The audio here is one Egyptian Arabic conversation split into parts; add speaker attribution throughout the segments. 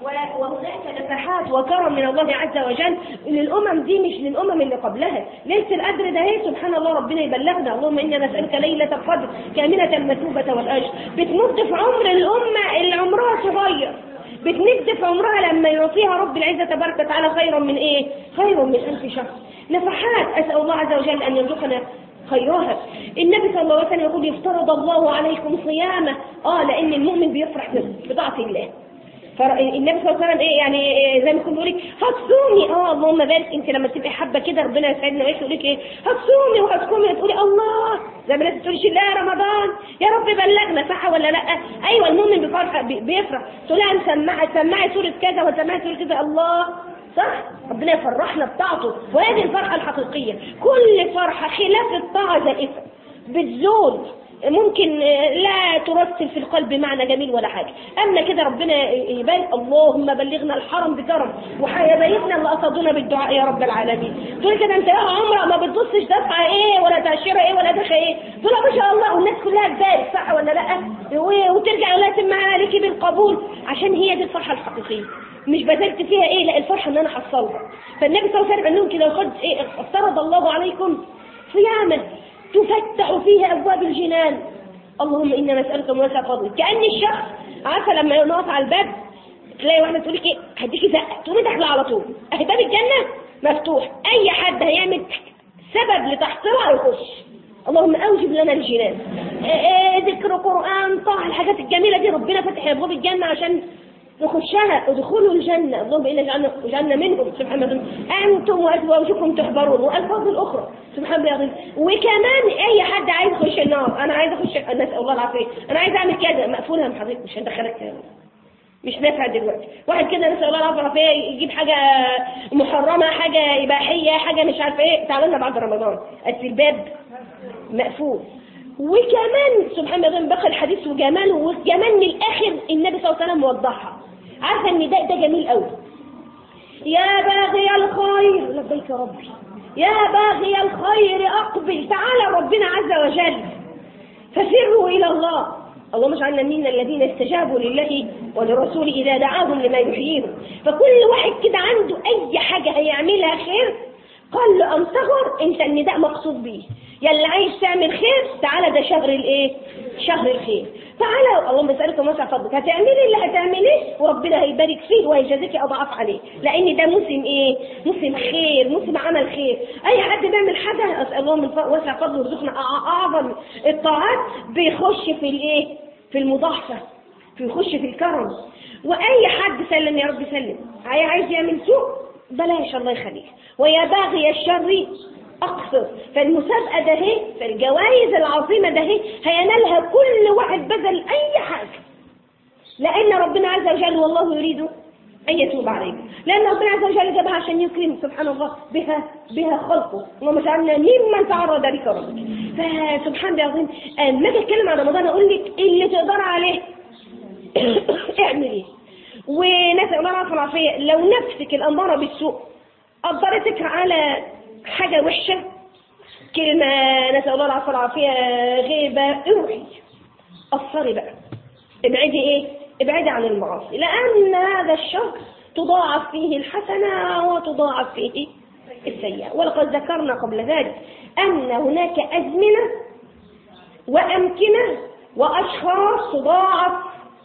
Speaker 1: و- وهناك نفحات وكرم من الله عز وجل للأمم دي مش للأمم اللي قبلها ليلة القدر ده هي سبحان الله ربنا يبلغنا اللهم إنا نسألك ليلة القدر كاملة المثوبة والأجر بتمد في عمر الأمة اللي عمرها صغير بتمد في عمرها لما يعطيها رب العزة تبارك وتعالى خيرا من إيه؟ خيرا من ألف شخص نفحات أسأل الله عز وجل أن يرزقنا خيرها النبي صلى الله عليه وسلم يقول يفترض الله عليكم صيامه اه لان المؤمن بيفرح بطاعه الله فالنبي صلى الله عليه وسلم ايه يعني إيه زي ما كنت بقول لك هتصومي اه اللهم بارك انت لما تبقي حابه كده ربنا يسعدنا ويعيش يقول لك ايه هتصومي وهتصومي تقولي الله زي ما الناس تقولي لا رمضان يا رب بلغنا صح ولا لا ايوه المؤمن بيفرح بي- بيفرح تقول لها نسمعي سمعي سوره كذا وسمعي سوره كذا الله صح ربنا يفرحنا بطاعته وهذه الفرحه الحقيقيه كل فرحه خلاف الطاعه زائفه بتزول ممكن آه، لا ترسل في القلب معنى جميل ولا حاجة أما كده ربنا يبارك اللهم بلغنا الحرم بكرم وحبايبنا اللي قصدونا بالدعاء يا رب العالمين تقول كده انت يا عمرة ما بتبصش دفعة ايه ولا تأشيرة ايه ولا دفعة ايه تقول ما شاء الله والناس كلها تبارك صح ولا لا و- وترجع ولا تم عليكي بالقبول عشان هي دي الفرحة الحقيقية مش بذلت فيها ايه لا الفرحة ان انا حصلها فالنبي صلى الله عليه وسلم قال لهم كده وقد ايه افترض الله عليكم صياما تفتح فيها ابواب الجنان اللهم انا نسالك من واسع فضلك كان الشخص عارفه لما نقف على الباب تلاقي واحده تقول لك ايه هديكي زقه تقومي داخله على طول اهي باب الجنه مفتوح اي حد هيعمل سبب لتحصيلها يخش اللهم اوجب لنا الجنان آه، آه، ذكر قران طاعه الحاجات الجميله دي ربنا فتح ابواب الجنه عشان نخشها ادخلوا الجنة اللهم إنا جعلنا جعلنا منهم سبحان الله أنتم وأزواجكم تحبرون وألفاظ الأخرى سبحان الله العظيم وكمان أي حد عايز يخش النار أنا عايز أخش نسأل الله العافية أنا عايز أعمل كذا مقفولها من حضرتك مش هندخلك مش نافع دلوقتي واحد كده نسأل الله العافية يجيب حاجة محرمة حاجة إباحية حاجة مش عارفة إيه تعالى لنا بعد رمضان أصل الباب مقفول وكمان سبحان الله بقى الحديث وجماله وجمال من الآخر النبي صلى الله عليه وسلم وضحها عارفة ان ده ده جميل قوي يا باغي الخير لبيك يا ربي يا باغي الخير أقبل تعالى ربنا عز وجل ففروا إلى الله اللهم اجعلنا من الذين استجابوا لله ولرسوله إذا دعاهم لما يحييهم فكل واحد كده عنده أي حاجة هيعملها خير قال له أم صغر أنت النداء مقصود بيه يلي عايز تعمل خير تعالى ده شهر الايه شهر الخير تعالى اللهم اسالك واسع فضلك هتعملي اللي هتعمليه وربنا هيبارك فيه وهيجازيك اضعاف عليه لان ده موسم ايه موسم خير موسم عمل خير اي حد بيعمل حاجه اسال الله من ف- واسع فضله يرزقنا أع- اعظم الطاعات بيخش في الايه في المضاعفه بيخش في الكرم واي حد سلم يا رب سلم عاي- عايز يعمل سوء بلاش الله يخليك ويا باغي الشر أقصر فالمسابقة ده هي فالجوائز العظيمة ده هي هينالها كل واحد بذل أي حاجة لأن ربنا عز وجل والله يريد أن يتوب عليكم لأن ربنا عز وجل جابها عشان يكرم سبحان الله بها بها خلقه اللهم اجعلنا ممن تعرض لك ربك فسبحان الله العظيم لما اجي اتكلم عن رمضان اقول لك اللي تقدر عليه اعملي ونسأل الله العافية والعافية لو نفسك الأمارة بالسوء قدرتك على حاجة وحشة كلمة نسأل الله العافية والعافية غيبة اوعي قصري بقى ابعدي ايه ابعدي عن المعاصي لأن هذا الشهر تضاعف فيه الحسنة وتضاعف فيه السيئة ولقد ذكرنا قبل ذلك أن هناك أزمنة وأمكنة وأشخاص تضاعف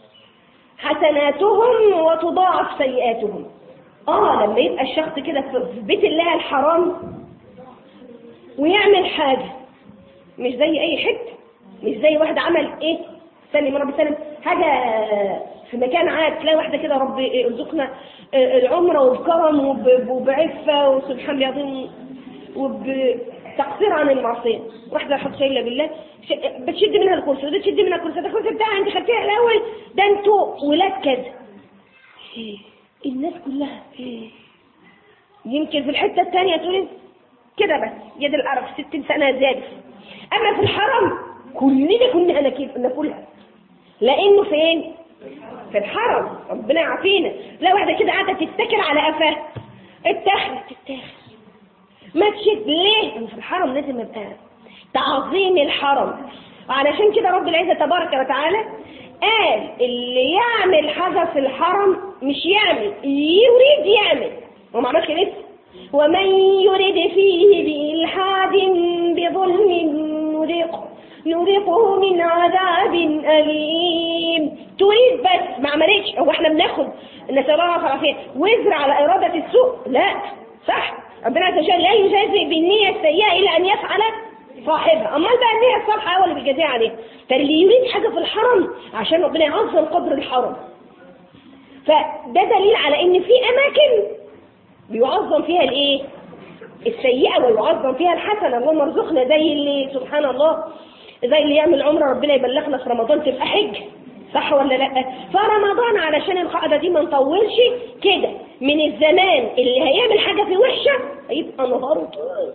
Speaker 1: حسناتهم وتضاعف سيئاتهم اه لما يبقى الشخص كده في بيت الله الحرام ويعمل حاجة مش زي اي حته مش زي واحد عمل ايه سلم يا رب سلم حاجة في مكان عاد تلاقي واحدة كده رب يرزقنا العمرة وبكرم وب- وبعفة وسبحان الله العظيم وبتقصير عن المعصية واحدة حط شايلة بالله ش- بتشد منها الكرسي وده تشد منها الكرسي ده الكرسي بتاعها انت خدتيها الاول ده انتوا ولاد كذا إيه، الناس كلها إيه. يمكن في الحتة الثانية تقول كده بس يد العرب ستين سنة زادت أما في الحرم كلنا كنا ناكل- ناكلها لأنه فين؟ في الحرم ربنا يعافينا لا واحدة كده قاعدة تتكل على قفاها اتاخدت تتاخد ما تشد ليه؟ لأنه في الحرم لازم يبقى تعظيم الحرم علشان كده رب العزة تبارك وتعالى قال اللي يعمل حاجة في الحرم مش يعمل يريد يعمل هو ما عملش لسه ومن يرد فيه بإلحاد بظلم نذقه نذقه من عذاب أليم تريد بس ما عملتش هو احنا بناخد نسأل الله العافية وزر على إرادة السوء لا صح ربنا عز وجل لا يجازي بالنية السيئة إلا أن يفعل صاحبها أمال بقى النية الصالحة هو اللي بيجازيها عليه فاللي يريد حاجة في الحرم عشان ربنا يعظم قدر الحرم فده دليل على ان في اماكن بيعظم فيها الايه السيئة ويعظم فيها الحسنة اللهم ارزقنا زي اللي سبحان الله زي اللي يعمل عمرة ربنا يبلغنا في رمضان تبقى حج صح ولا لا فرمضان علشان القاعدة دي ما نطولش كده من الزمان اللي هيعمل حاجة في وحشة هيبقى نهاره طويل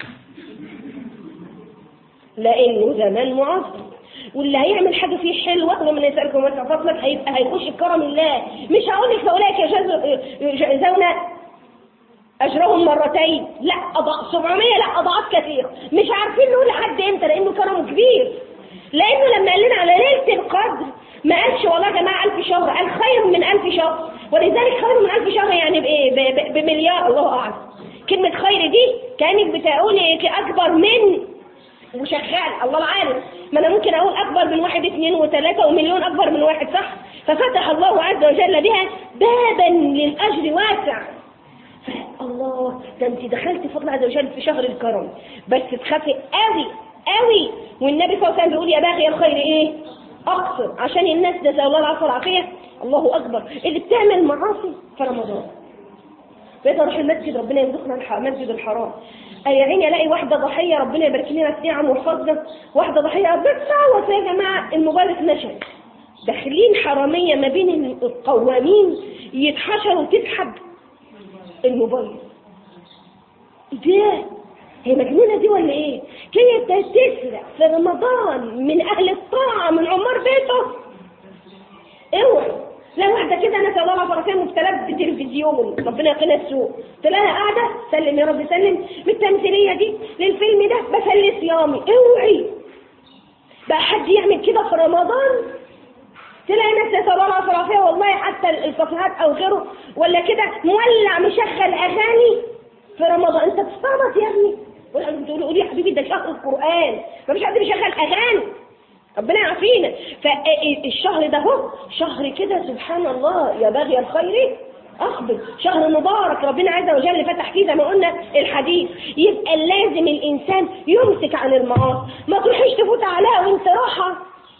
Speaker 1: لانه زمان معظم واللي هيعمل حاجة فيه حلوة ومن يسألكم واسع فضلك هيبقى هيخش كرم الله مش هقول لك فأولئك يجزون أجرهم مرتين لا أضع 700 لا أضعاف كثير مش عارفين نقول لحد إمتى لأنه كرمه كبير لأنه لما قال لنا على ليلة القدر ما قالش والله يا جماعة ألف شهر قال خير من ألف شهر ولذلك خير من ألف شهر يعني بإيه بمليار الله أعلم كلمة خير دي كانت بتقول أكبر من وشغال الله العالم ما انا ممكن اقول اكبر من واحد اثنين وثلاثة ومليون اكبر من واحد صح ففتح الله عز وجل بها بابا للاجر واسع الله ده انت دخلت فضل عز وجل في شهر الكرم بس تخافي قوي قوي والنبي صلى الله عليه وسلم بيقول يا باغي الخير ايه اقصر عشان الناس ده زي الله العفو والعافيه الله اكبر اللي بتعمل معاصي في رمضان بقيت اروح المسجد ربنا يرزقنا المسجد الحرام يا عيني الاقي واحده ضحيه ربنا يبارك لنا في نعم وفضل واحده ضحيه بتصوت يا جماعه الموبايل اتنشر داخلين حراميه ما بين القوامين يتحشروا وتسحب الموبايل ده هي مجنونة دي ولا ايه كانت تسرق في رمضان من اهل الطاعة من عمار بيته اوعي لا واحدة كده انا الله العظيم كان مبتلاه بتلفزيون ربنا يقينا السوء تلاقيها قاعدة سلم يا رب سلم بالتمثيلية دي للفيلم ده بسلي صيامي اوعي بقى حد يعمل كده في رمضان تلاقي ناس نسال الله العافيه والله حتى الكافيهات او غيره ولا كده مولع مشغل اغاني في رمضان انت بتستعبط يا ابني بتقول قولي يا حبيبي ده شهر القران مفيش حد بيشغل اغاني ربنا يعافينا فالشهر ده هو شهر كده سبحان الله يا باغي الخير اقبل شهر مبارك ربنا عز وجل فتح فيه زي ما قلنا الحديث يبقى لازم الانسان يمسك عن المعاصي ما تروحيش تفوت عليها وانت راحه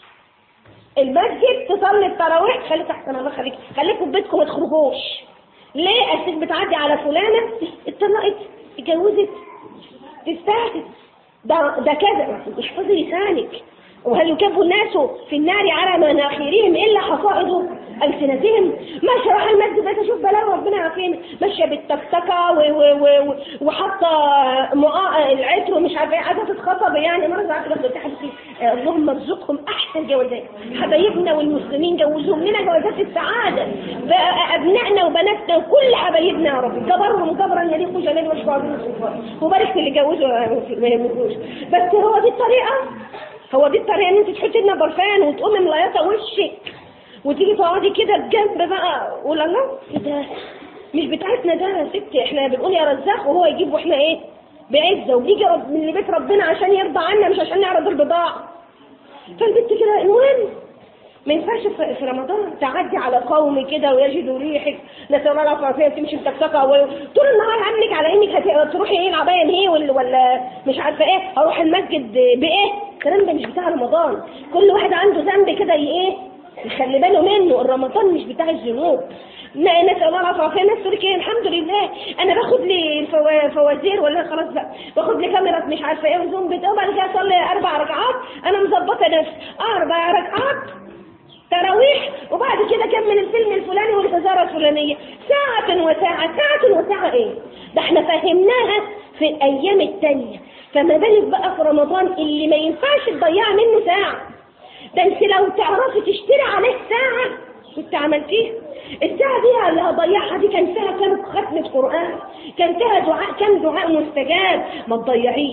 Speaker 1: المسجد تصلي التراويح خلي تحت الله خليك خليكم في بيتكم ما تخرجوش ليه اصلك بتعدي على فلانه اتطلقت اتجوزت تستاهل ده ده كذا احفظي لسانك وهل يكب الناس في النار على مناخيرهم الا حصائد السنتهم ماشيه راح المسجد بس اشوف بلاوي ربنا يعافينا ماشيه بالتكتكه وحاطه العطر ومش عارفه ايه عايزه تتخطب يعني مره قعدت بس تحكي اللهم ارزقهم احسن جوازات حبايبنا والمسلمين جوزهم لنا جوازات السعاده ابنائنا وبناتنا وكل حبايبنا يا رب جبرهم جبرا يليق جلال وجه السلطان وبارك في اللي جوزوا ما يموتوش بس هو دي الطريقه هو دي الطريقه ان انت تحطي لنا برفان وتقومي ملايطه وشك وتيجي تقعدي كده بجنب بقى قول الله ايه ده مش بتاعتنا ده يا ستي احنا بنقول يا رزاق وهو يجيب واحنا ايه بعزه وبيجي رب من بيت ربنا عشان يرضى عنا مش عشان نعرض البضاعه فالبنت كده المهم ما ينفعش في رمضان تعدي على قوم كده ويجدوا ريحك نسال الله العافيه تمشي متكتكه طول النهار همك على انك هتروحي ايه العبايه ايه ولا مش عارفه ايه هروح المسجد بايه الكلام ده مش بتاع رمضان كل واحد عنده ذنب كده ايه يخلي باله منه الرمضان مش بتاع الذنوب نسال الله العافيه ناس تقول ايه الحمد لله انا باخد لي فوازير ولا خلاص بقى باخد لي كاميرا مش عارفه ايه وزوم بتاع وبعد كده اصلي اربع ركعات انا مظبطه نفسي اربع ركعات تراويح وبعد كده كمل الفيلم الفلاني والخزارة الفلانية ساعة وساعة ساعة وساعة ايه ده احنا فهمناها في الايام التانية فما بالك بقى في رمضان اللي ما ينفعش تضيع منه ساعة ده انت لو تعرفي تشتري عليه ساعة كنت عملتيها الساعة دي اللي هضيعها دي كان فيها كم ختمة قرآن كان فيها دعاء كم دعاء مستجاب ما تضيعيش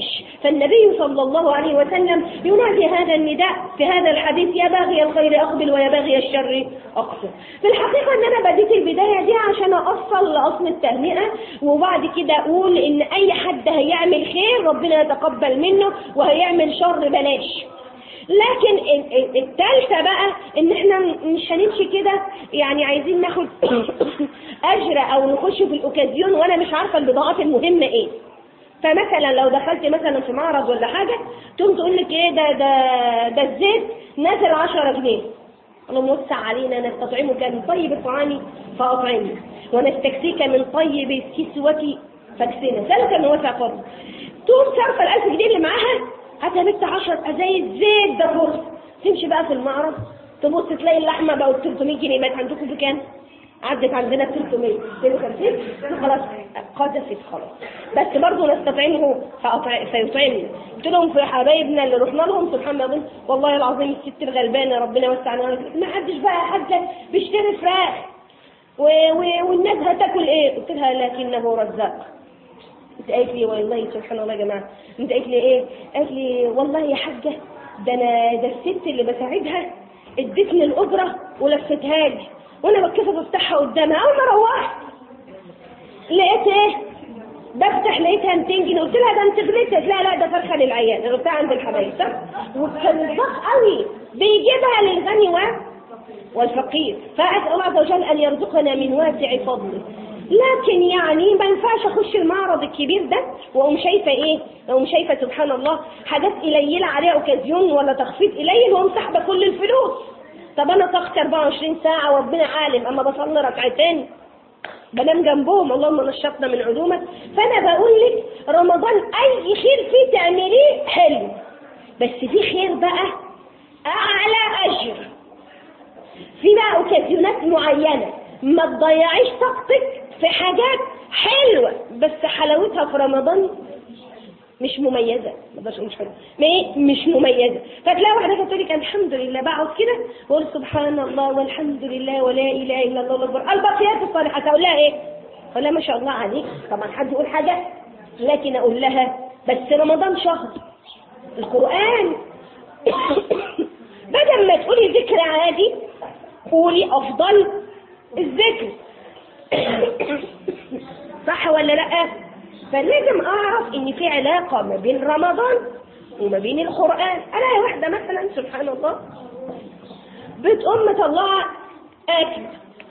Speaker 1: فالنبي صلى الله عليه وسلم ينادي هذا النداء في هذا الحديث يا باغي الخير أقبل ويا باغي الشر أقصر في الحقيقة أن أنا بديت البداية دي عشان أوصل لأصل التهنئة وبعد كده أقول إن أي حد هيعمل خير ربنا يتقبل منه وهيعمل شر بلاش لكن ال- ال- التالتة بقى ان احنا مش هنمشي كده يعني عايزين ناخد اجر او نخش في الاوكازيون وانا مش عارفة البضاعات المهمة ايه فمثلا لو دخلت مثلا في معرض ولا حاجة تقوم تقول لك ايه ده ده ده الزيت نازل 10 جنيه اللهم وسع علينا نستطعمك من طيب الطعام فاطعمنا ونستكسيك من طيب الكسوة فاكسنا سألك من وسع فضل تقوم صرف الألف جنيه اللي معاها هتبت 10 ازايز زيت ده فرصة تمشي بقى في المعرض تبص تلاقي اللحمة بقت 300 جنيه بقت عندكم بكام؟ عدت عندنا ب 300 52 خلاص قذفت خلاص بس برضه نستطعمه فأطع- فيطعمنا قلت لهم في حبايبنا اللي رحنا لهم سبحان الله والله العظيم الست الغلبانه ربنا يوسع عليها ما حدش بقى يا حاجه بيشتري فراخ و... و... والناس هتاكل ايه؟ قلت لها لكنه رزاق انت قالت لي والله سبحان الله يا جماعه انت قالت لي ايه؟ قالت لي والله يا حاجه ده انا ده الست اللي بساعدها ادتني الاجره ولفتها لي وانا بتكسف افتحها قدامها اول ما روحت لقيت ايه؟ بفتح لقيتها 200 جنيه قلت لها ده انت غلطت لا لا ده فرخه للعيال انا قلتها عند الحبايب صح؟ وكان ضخ قوي بيجيبها للغني و والفقير فأسأل الله عز وجل أن يرزقنا من واسع فضله لكن يعني ما ينفعش اخش المعرض الكبير ده واقوم شايفه ايه؟ واقوم شايفه سبحان الله حاجات قليله عليها اوكازيون ولا تخفيض قليل واقوم ساحبه كل الفلوس. طب انا طاقتي 24 ساعه وربنا عالم اما بصلي ركعتين بنام جنبهم اللهم نشطنا من عدومك فانا بقول لك رمضان اي خير فيه تعمليه حلو بس في خير بقى اعلى اجر في بقى اوكازيونات معينه ما تضيعيش طاقتك في حاجات حلوه بس حلاوتها في رمضان مش مميزه ما بقدرش أقول مش حلوه ما إيه؟ مش مميزه فتلاقي واحده كانت تقول لك الحمد لله بقعد كده واقول سبحان الله والحمد لله ولا اله الا الله اكبر البقيات الصالحات اقول لها ايه؟ اقول لها ما شاء الله عليك طبعا حد يقول حاجه لكن اقول لها بس رمضان شهر القران بدل ما تقولي ذكر عادي قولي افضل الذكر صح ولا لا فلازم اعرف ان في علاقه ما بين رمضان وما بين القران الاقي واحده مثلا سبحان الله بتقوم مطلعه اكل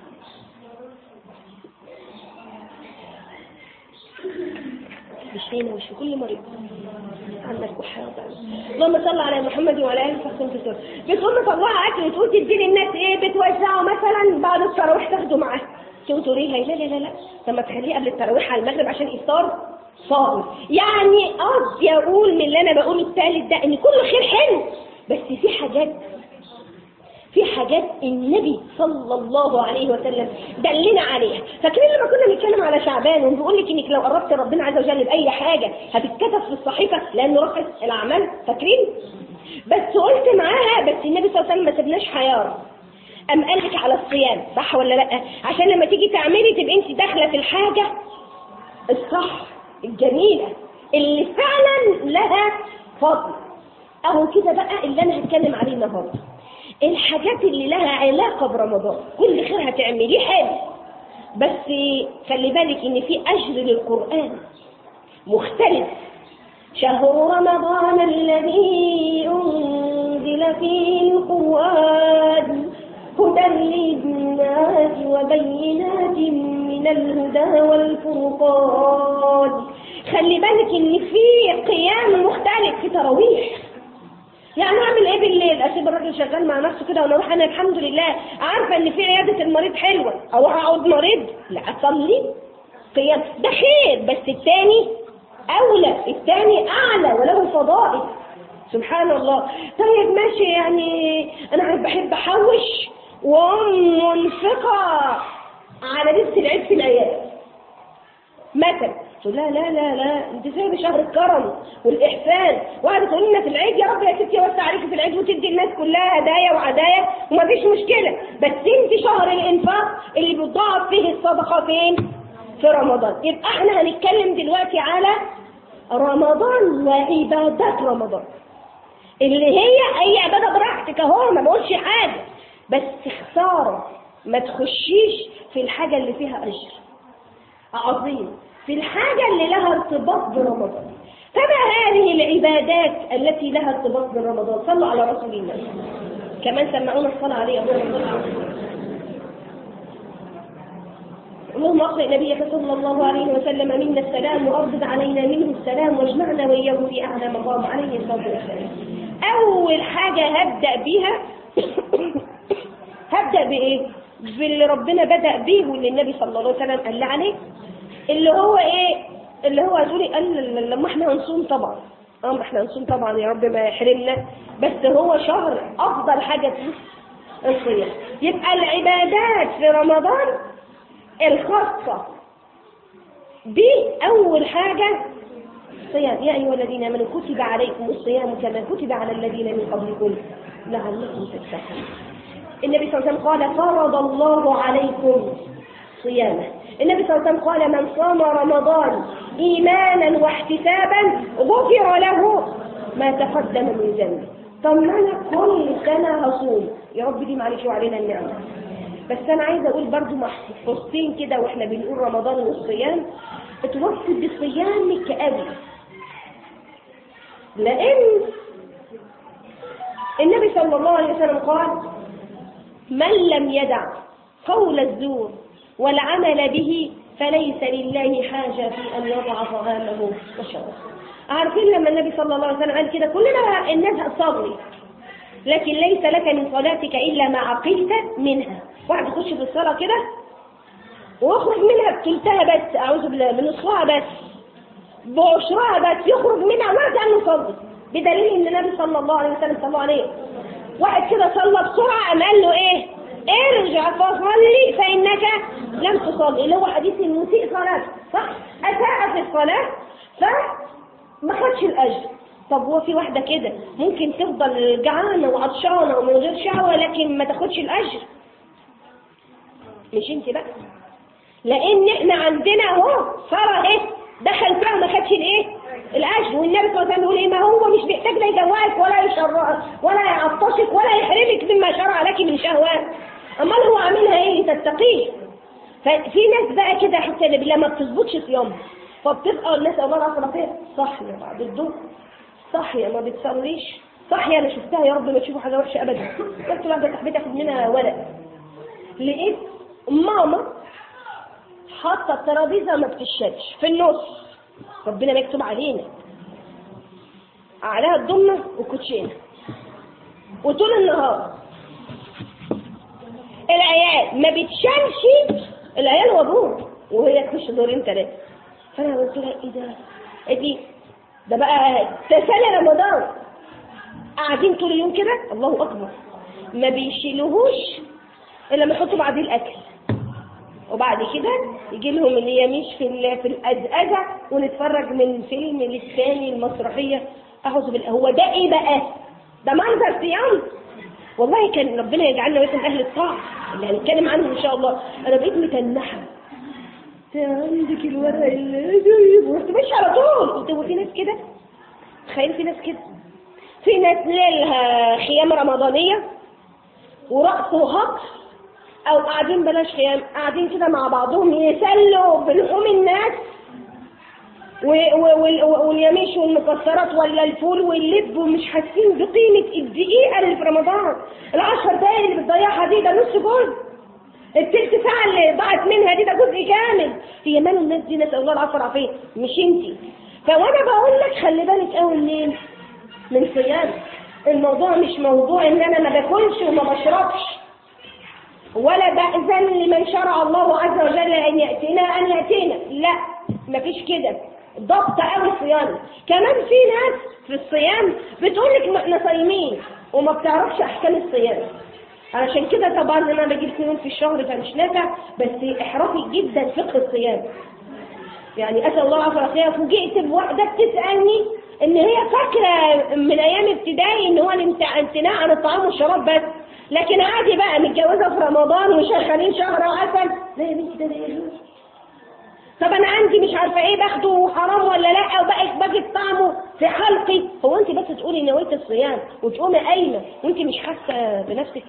Speaker 1: مش هنا مش في كل مريض عندك كحة اللهم صل على محمد وعلى اله وصحبه وسلم بتقوم مطلعه اكل وتقول تدي للناس ايه بتوزعه مثلا بعد التراويح تاخده معاه تقول تقولي لها لا لا لا لا طب ما تخليه قبل التراويح على المغرب عشان افطار صائم يعني قصدي اقول من اللي انا بقوله الثالث ده ان كل خير حلو بس في حاجات في حاجات النبي صلى الله عليه وسلم دلنا عليها فاكرين لما كنا بنتكلم على شعبان وبيقول لك انك لو قربت ربنا عز وجل باي حاجه هتتكتب في الصحيفه لانه رفع الاعمال فاكرين بس قلت معاها بس النبي صلى الله عليه وسلم ما سبناش حيار أم قال لك على الصيام صح ولا لا عشان لما تيجي تعملي تبقى انت داخله في الحاجه الصح الجميله اللي فعلا لها فضل اهو كده بقى اللي انا هتكلم عليه النهارده الحاجات اللي لها علاقه برمضان كل خير هتعمليه حلو بس خلي بالك ان في اجر للقران مختلف شهر رمضان الذي أنزل فيه القرآن هدى للناس وبينات من الهدى والفرقان خلي بالك ان في قيام مختلف في تراويح يعني اعمل ايه بالليل اسيب الراجل شغال مع نفسه كده وانا اروح انا الحمد لله عارفه ان في عياده المريض حلوه او اقعد مريض لا اصلي قيام ده خير بس الثاني اولى الثاني اعلى وله فضائل سبحان الله طيب ماشي يعني انا بحب احوش ومنفقه على لبس العيد في الايام مثلا تقول لا لا لا لا انت سايبه شهر الكرم والاحسان وقعدت تقول لنا في العيد يا رب يا ستي وسع عليكي في العيد وتدي الناس كلها هدايا وعدايا ومفيش مشكله بس انت شهر الانفاق اللي بتضاعف فيه الصدقه فين؟ في رمضان يبقى احنا هنتكلم دلوقتي على رمضان وعبادات رمضان اللي هي اي عباده براحتك اهو ما بقولش حاجه بس خساره ما تخشيش في الحاجه اللي فيها اجر عظيم في الحاجه اللي لها ارتباط برمضان فما هذه العبادات التي لها ارتباط برمضان صلوا على رسول الله كمان سمعونا الصلاه عليه اللهم صل على اللهم اقرئ نبيك صلى الله عليه وسلم منا السلام واردد علينا منه السلام واجمعنا واياه في اعلى مقام عليه الصلاه والسلام. اول حاجه هبدا بيها هبدا بايه؟ باللي ربنا بدا بيه واللي النبي صلى الله عليه وسلم قال لي عليه اللي هو ايه؟ اللي هو هتقولي قال لما احنا هنصوم طبعا اه ما احنا هنصوم طبعا يا رب ما يحرمنا بس هو شهر افضل حاجه فيه الصيام يبقى العبادات في رمضان الخاصة بأول حاجة صيام يا أيها الذين آمنوا كتب عليكم الصيام كما كتب على الذين من قبلكم لعلكم تتقون النبي صلى الله عليه وسلم قال فرض الله عليكم صيامه النبي صلى الله عليه وسلم قال من صام رمضان إيمانا واحتسابا غفر له ما تقدم من ذنبه طب ما انا كل سنة هصوم يا رب دي معلش وعلينا النعمة بس انا عايزه اقول برضو محفوظتين كده واحنا بنقول رمضان والصيام اتوفوا بصيامك قوي لان النبي صلى الله عليه وسلم قال من لم يدع قول الزور والعمل به فليس لله حاجة في أن يضع طعامه وشرابه عارفين لما النبي صلى الله عليه وسلم قال كده كلنا الناس هتصلي لكن ليس لك من صلاتك إلا ما عقلت منها واحد يخش في الصلاة كده ويخرج منها بتلتها بس أعوذ بالله من نصفها بس بعشرها بس يخرج منها ولا كأنه يصلي بدليل إن النبي صلى الله عليه وسلم صلى عليه واحد كده صلى بسرعة قام قال له إيه؟ ارجع فصلي فإنك لم تصلي اللي هو حديث المسيء صلاة صح؟ أساء في الصلاة فما خدش الأجر طب هو في واحدة كده ممكن تفضل جعانة وعطشانة ومن غير شهوة لكن ما تاخدش الأجر مش انت بقى لان احنا عندنا اهو صار ايه دخل فيها ما خدش الايه الاجر والنبي صلى الله عليه وسلم يقول ايه ما هو مش بيحتاج لا يجوعك ولا يشرعك ولا يعطشك ولا يحرمك مما شرع لك من شهوات امال هو عاملها ايه لتتقيه ففي ناس بقى كده حتى بالله ما بتظبطش صيامها فبتبقى الناس الله العافيه صاحيه بعد الظهر صاحيه ما بتصليش صاحيه انا شفتها يا رب ما تشوفوا حاجه وحشه ابدا قلت لها ده صاحبتي اخد منها ولد لقيت ماما حاطه الترابيزه ما بتشالش في النص ربنا ما يكتب علينا عليها الضمه وكوتشينه وطول النهار العيال ما بتشالش العيال وابوه وهي تخش دورين ثلاثه فانا قلت لها ايه ده؟ ايه دي؟ ده بقى تسالي رمضان قاعدين طول اليوم كده الله اكبر ما بيشيلوهوش الا لما يحطوا بعديه الاكل وبعد كده يجي لهم اليميش في ال- في الأزأزة ونتفرج من فيلم للثاني المسرحية أعوذ بالله هو ده إيه بقى؟ ده منظر صيام والله كان ربنا يجعلنا ويكون أهل الطاعة اللي هنتكلم عنه إن شاء الله أنا بقيت متنحة أنت عندك الورق اللي ورحت ماشية على طول قلت هو في ناس كده تخيل في ناس كده في ناس ليلها خيام رمضانية ورقص وهقص او قاعدين بلاش خيام قاعدين كده مع بعضهم يسلوا بلحوم الناس و- و- وال- واليميش والمكسرات ولا الفول واللب ومش حاسين بقيمة الدقيقة اللي في رمضان العشر دقايق اللي بتضيعها دي ده نص جزء التلت ساعة اللي ضاعت منها دي ده جزء كامل هي مال الناس دي نسأل الله العافية والعافية مش انتي فوانا بقول لك خلي بالك قوي منين من صيام الموضوع مش موضوع ان انا ما باكلش وما بشربش ولا بأذن لمن شرع الله عز وجل أن يأتينا أن يأتينا لا مفيش كده ضبط قوي الصيام كمان في ناس في الصيام بتقول لك ما احنا صايمين وما بتعرفش أحكام الصيام علشان كده طبعا انا بجيب اثنين في الشهر فمش نافع بس احرصي جدا فقه الصيام يعني اسال الله العافيه والعافيه فوجئت بواحده بتسالني ان هي فاكره من ايام ابتدائي ان هو الامتع- امتناع عن الطعام والشراب بس لكن عادي بقى متجوزه في رمضان وشغالين شهر عسل لا يا بنتي ده لا يجوز طب انا عندي مش عارفه ايه باخده حرام ولا لا وبقى باجد طعمه في حلقي هو انت بس تقولي نويت الصيام وتقومي قايمه وانت مش حاسه بنفسك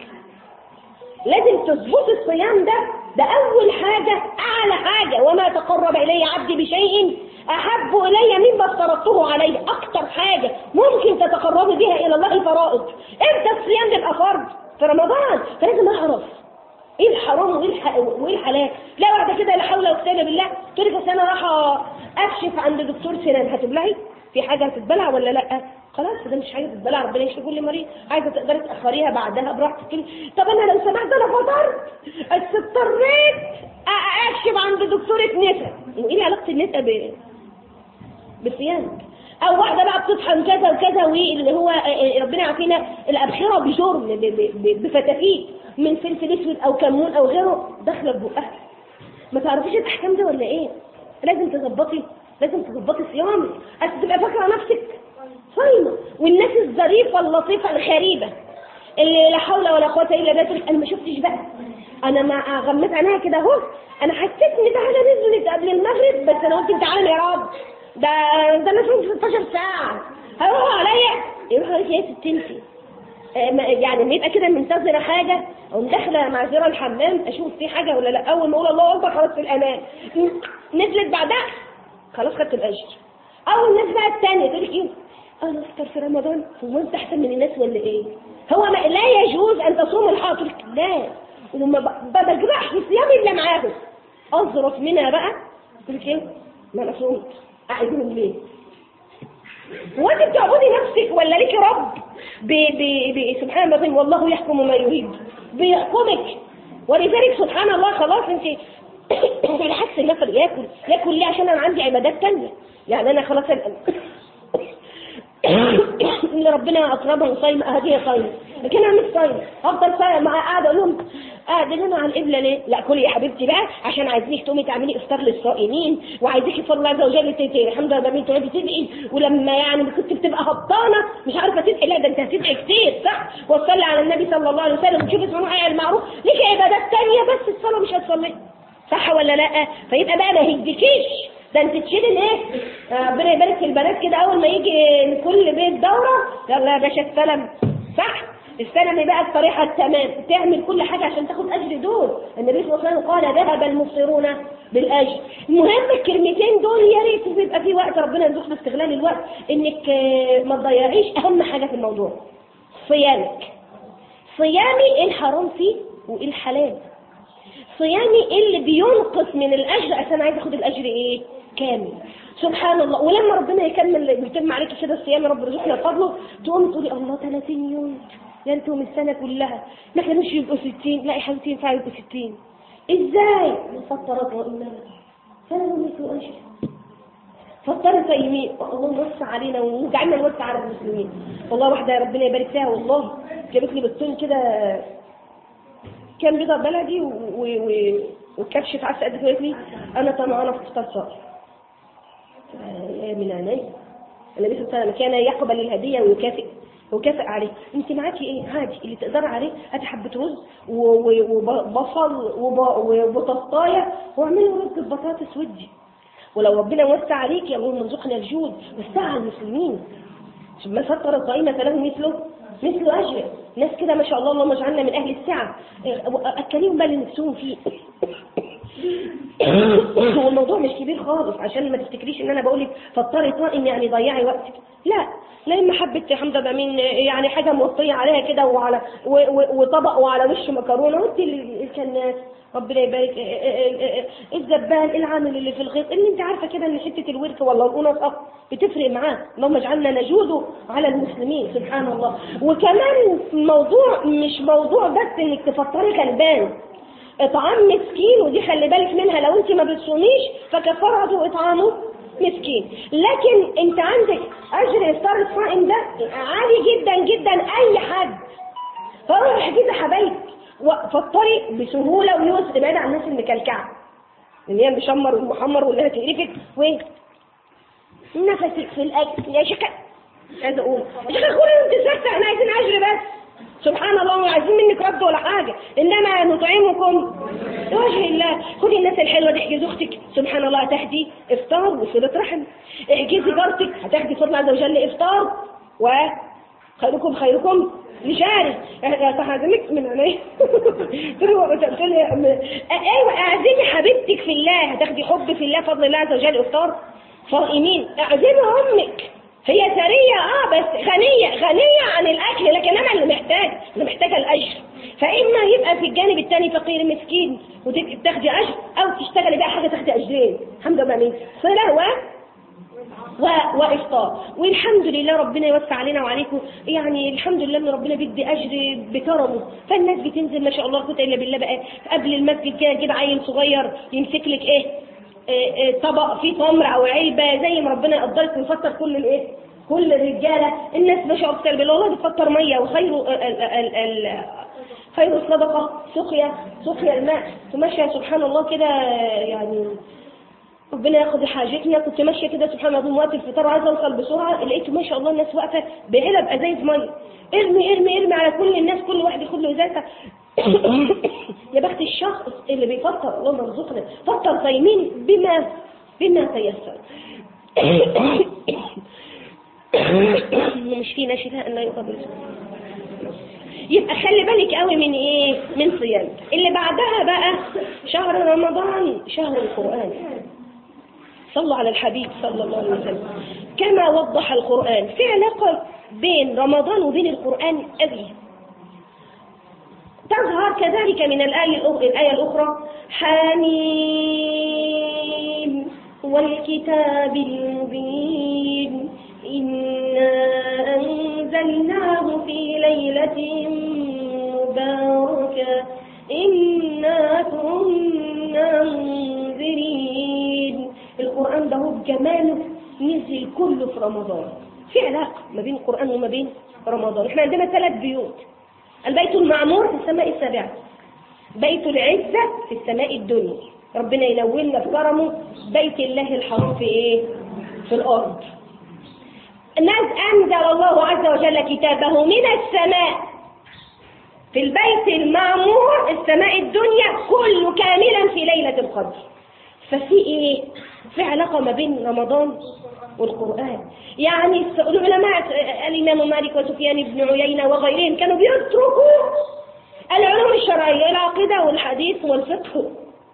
Speaker 1: لازم تظبط الصيام ده ده اول حاجه اعلى حاجه وما تقرب الي عبدي بشيء احب الي مما افترضته عليه اكتر حاجه ممكن تتقربي بها الى الله فرائض امتى الصيام يبقى فرض في رمضان فلازم اعرف ايه الحرام وايه الح... وايه الحلال لا واحده كده لا حول ولا قوه بالله تقول لك انا رايحه اكشف عند دكتور سنان هتبلعي في حاجه هتتبلع ولا لا خلاص ده مش حاجه تتبلع ربنا يشفي كل مريض عايزه تقدري تاخريها بعدها براحتك كده طب انا لو سمحت انا فطرت بس اضطريت اكشف عند دكتوره نسا وايه علاقه النسا ب بصيامك او واحده بقى بتطحن كذا وكذا واللي هو ربنا يعافينا الابخره بجرم بفتافيت من فلفل اسود او كمون او غيره داخله ببقها ما تعرفيش الاحكام دي ولا ايه لازم تظبطي لازم تظبطي صيامك عشان تبقى فاكره نفسك صايمه والناس الظريفه اللطيفه الغريبه اللي لا حول ولا قوه الا بالله تقول انا ما شفتش بقى انا ما غميت عينيها كده اهو انا حسيت ان ده حاجه نزلت قبل المغرب بس انا قلت انت عالم يا رب ده ده انا شفت 16 ساعه هيروحوا عليا يروح عليك يا ست انت يعني ما يبقى كده منتظره حاجه او داخله معذره الحمام اشوف في حاجه ولا لا اول ما اقول الله اكبر خلاص في الامان نزلت بعدها خلاص خدت الاجر او الناس بقى الثانيه تقول لك ايه انا افطر في رمضان هو انت احسن من الناس ولا ايه هو ما لا يجوز ان تصوم الحاضر لا وما بجرحش صيامي الا معاهم اظرف منها بقى تقول لك ايه ما انا صومت اعيدهم ليه هو انت بتعبدي نفسك ولا ليكي رب ب ب ب سبحان الله والله يحكم ما يريد بيحكمك ولذلك سبحان الله خلاص انت بالعكس النفر ياكل ياكل ليه عشان انا عندي عبادات تانية يعني انا خلاص اللي ربنا اكرمه صايمه هذه صايمه لكن انا مش صايمه هفضل صايمه مع قاعده اقول لهم قاعده لنا على القبله ليه؟ لا كلي يا حبيبتي بقى عشان عايزينك تقومي تعملي افطار للصائمين وعايزيك فضل الله عز وجل الحمد لله بنت تقعدي تدعي ولما يعني كنت بتبقى هبطانه مش عارفه تدعي لا ده انت هتدعي كتير صح؟ وتصلي على النبي صلى الله عليه وسلم وتشوفي اسمه المعروف ليكي عبادات ثانيه بس الصلاه مش هتصلي صح ولا لا؟ فيبقى بقى ما يهديكيش ده انت تشيلي الايه ربنا يبارك في البنات كده اول ما يجي كل بيت دوره يلا يا باشا استلم صح استلم بقى الطريقه التمام تعمل كل حاجه عشان تاخد اجر دول النبي صلى الله عليه وسلم قال ذهب المبصرون بالاجر المهم الكلمتين دول يا ريت يبقى في وقت ربنا يرزقنا استغلال الوقت انك ما تضيعيش اهم حاجه في الموضوع صيامك صيامي ايه الحرام فيه وايه الحلال صيامي اللي بينقص من الاجر عشان عايز اخد الاجر ايه كامل سبحان الله ولما ربنا يكمل يتم عليك كده الصيام يا رب رزقنا فضله تقوم تقولي الله 30 يوم يا انتم السنه كلها ما كانوش يبقوا 60 لا يا حبيبتي ينفع يبقوا 60 ازاي فطرت وإنما فلا مثل اجر فطرت يمين اللهم وسع علينا وجعلنا نوسع على المسلمين والله واحده ربنا يبارك فيها والله جابت لي بطين كده كان بيضة بلدي وكبشة عسل قد كده لي انا طمعانه في فطار صائم من عيني النبي صلى الله عليه وسلم كان يقبل الهديه ويكافئ وكافئ عليه انت معاكي ايه عادي اللي تقدر عليه هاتي حبه رز وبصل وبطاطايه واعملي رز بطاطس ودي ولو ربنا وسع عليك يا اللهم ارزقنا الجود وسع على المسلمين ثم سطر الصائمة له مثله مثل أجر ناس كده ما شاء الله اللهم اجعلنا من أهل السعة أكلين بقى اللي نفسهم فيه هو الموضوع مش كبير خالص عشان ما تفتكريش ان انا بقول لك فطري طائم يعني ضيعي وقتك لا لا اما حبه حمزه بامين يعني حاجه موطيه عليها كده وعلى وطبق وعلى وش مكرونه وانت الكناس ربنا يبارك الزبال العامل اللي في الغيط اللي انت عارفه كده ان حته الورك ولا القنص بتفرق معاه اللهم اجعلنا نجود على المسلمين سبحان الله وكمان موضوع مش موضوع بس انك تفطري غلبان اطعام مسكين ودي خلي بالك منها لو انت ما بتصوميش فكفاره اطعامه مسكين لكن انت عندك اجر افطار الصائم ده عالي جدا جدا اي حد فروح كده حبايبي فطري بسهوله ويسر بعيد عن الناس المكلكعه اللي هي المشمر والمحمر واللي هتقرفك وين نفسك في الاكل يا شيخه عايز اقول يا شيخه كلنا انت ساكته احنا عايزين اجر بس سبحان الله وعايزين منك رد ولا حاجة إنما نطعمكم لوجه الله خدي الناس الحلوه تحجز اختك سبحان الله تهدي افطار وصله رحم احجزي جارتك هتاخدي فضل عز وجل افطار وخيركم خيركم لجاري صح عزمك من عيني قلت لي ايوه اعزمي حبيبتك في الله هتاخدي حب في الله فضل الله عز وجل افطار صائمين اعزمي امك هي ثرية اه بس غنية غنية عن الاكل لكن انا اللي محتاج اللي محتاجة الاجر فاما يبقى في الجانب الثاني فقير مسكين وتبقي بتاخدي اجر او تشتغلي بقى حاجة تاخدي اجرين الحمد لله مين صلة و و... وإفطار والحمد لله ربنا يوسع علينا وعليكم يعني الحمد لله ان ربنا بيدي اجر بكرمه فالناس بتنزل ما شاء الله لا قوه الا بالله بقى قبل المسجد كده يجيب عيل صغير يمسك لك ايه إيه إيه طبق فيه تمر او علبه زي ما ربنا يقدرك ويفطر كل الايه كل الرجاله الناس ما شاء الله بتقبل والله بتفطر ميه وخير ال ال ال خير الصدقه سقيا سقيا الماء تمشي سبحان الله كده يعني ربنا ياخد حاجتنا كنت ماشيه كده سبحان الله وقت الفطار عايزه اوصل بسرعه لقيت ما شاء الله الناس واقفه بعلب ازايز ميه ارمي ارمي ارمي على كل الناس كل واحد ياخد له ازازه يا بخت الشخص اللي بيفطر اللهم ارزقنا فطر صايمين بما بما تيسر مش فينا شفاء لا يقبل يبقى خلي بالك قوي من ايه من صيام اللي بعدها بقى شهر رمضان شهر القرآن صلوا على الحبيب صلى الله عليه وسلم كما وضح القرآن في علاقة بين رمضان وبين القرآن أبي تظهر كذلك من الآية الآية الأخرى حميم والكتاب المبين إنا أنزلناه في ليلة مباركة إنا كنا منذرين القرآن ده هو بجماله نزل كله في رمضان في علاقة ما بين القرآن وما بين رمضان احنا عندنا ثلاث بيوت البيت المعمور في السماء السابعة بيت العزة في السماء الدنيا ربنا ينولنا في كرمه بيت الله الحرام في ايه في الارض الناس انزل الله عز وجل كتابه من السماء في البيت المعمور السماء الدنيا كله كاملا في ليلة القدر ففي ايه في علاقة ما بين رمضان والقرآن يعني العلماء الإمام مالك وسفيان بن عيينة وغيرهم كانوا بيتركوا العلوم الشرعية العقيدة والحديث والفقه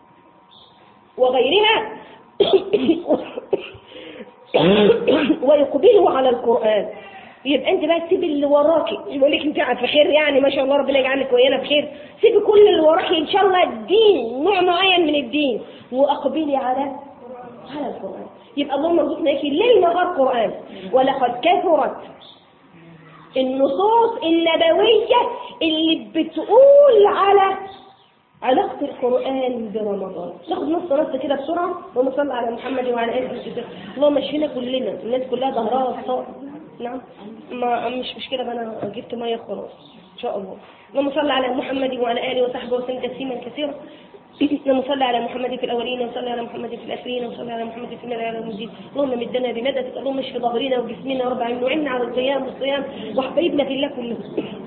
Speaker 1: وغيرها ويقبلوا على القرآن يبقى انت بقى تسيب اللي وراكي يقول لك انت في خير يعني ما شاء الله ربنا يجعلك ويانا في خير سيبي كل اللي وراكي ان شاء الله الدين نوع معين من الدين واقبلي على على القرآن يبقى اللهم ارزقنا في الليل نهار قرآن ولقد كثرت النصوص النبوية اللي بتقول على علاقة القرآن برمضان ناخد نص نص كده بسرعة ونصلي على محمد وعلى آله وصحبه اللهم اشفينا كلنا الناس كلها ظهرها صار نعم ما مش مشكلة بقى انا جبت مية خلاص ان شاء الله اللهم صل على محمد وعلى آله وصحبه وسلم تسليما كثيرا اللهم صل على محمد في الأولين وصل على محمد في الآخرين وصل على محمد في الملأ على المجيد اللهم مدنا بمددك اللهم اشف ظهرنا وجسمنا يا رب العالمين وعنا على القيام والصيام وحبايبنا في الله كلهم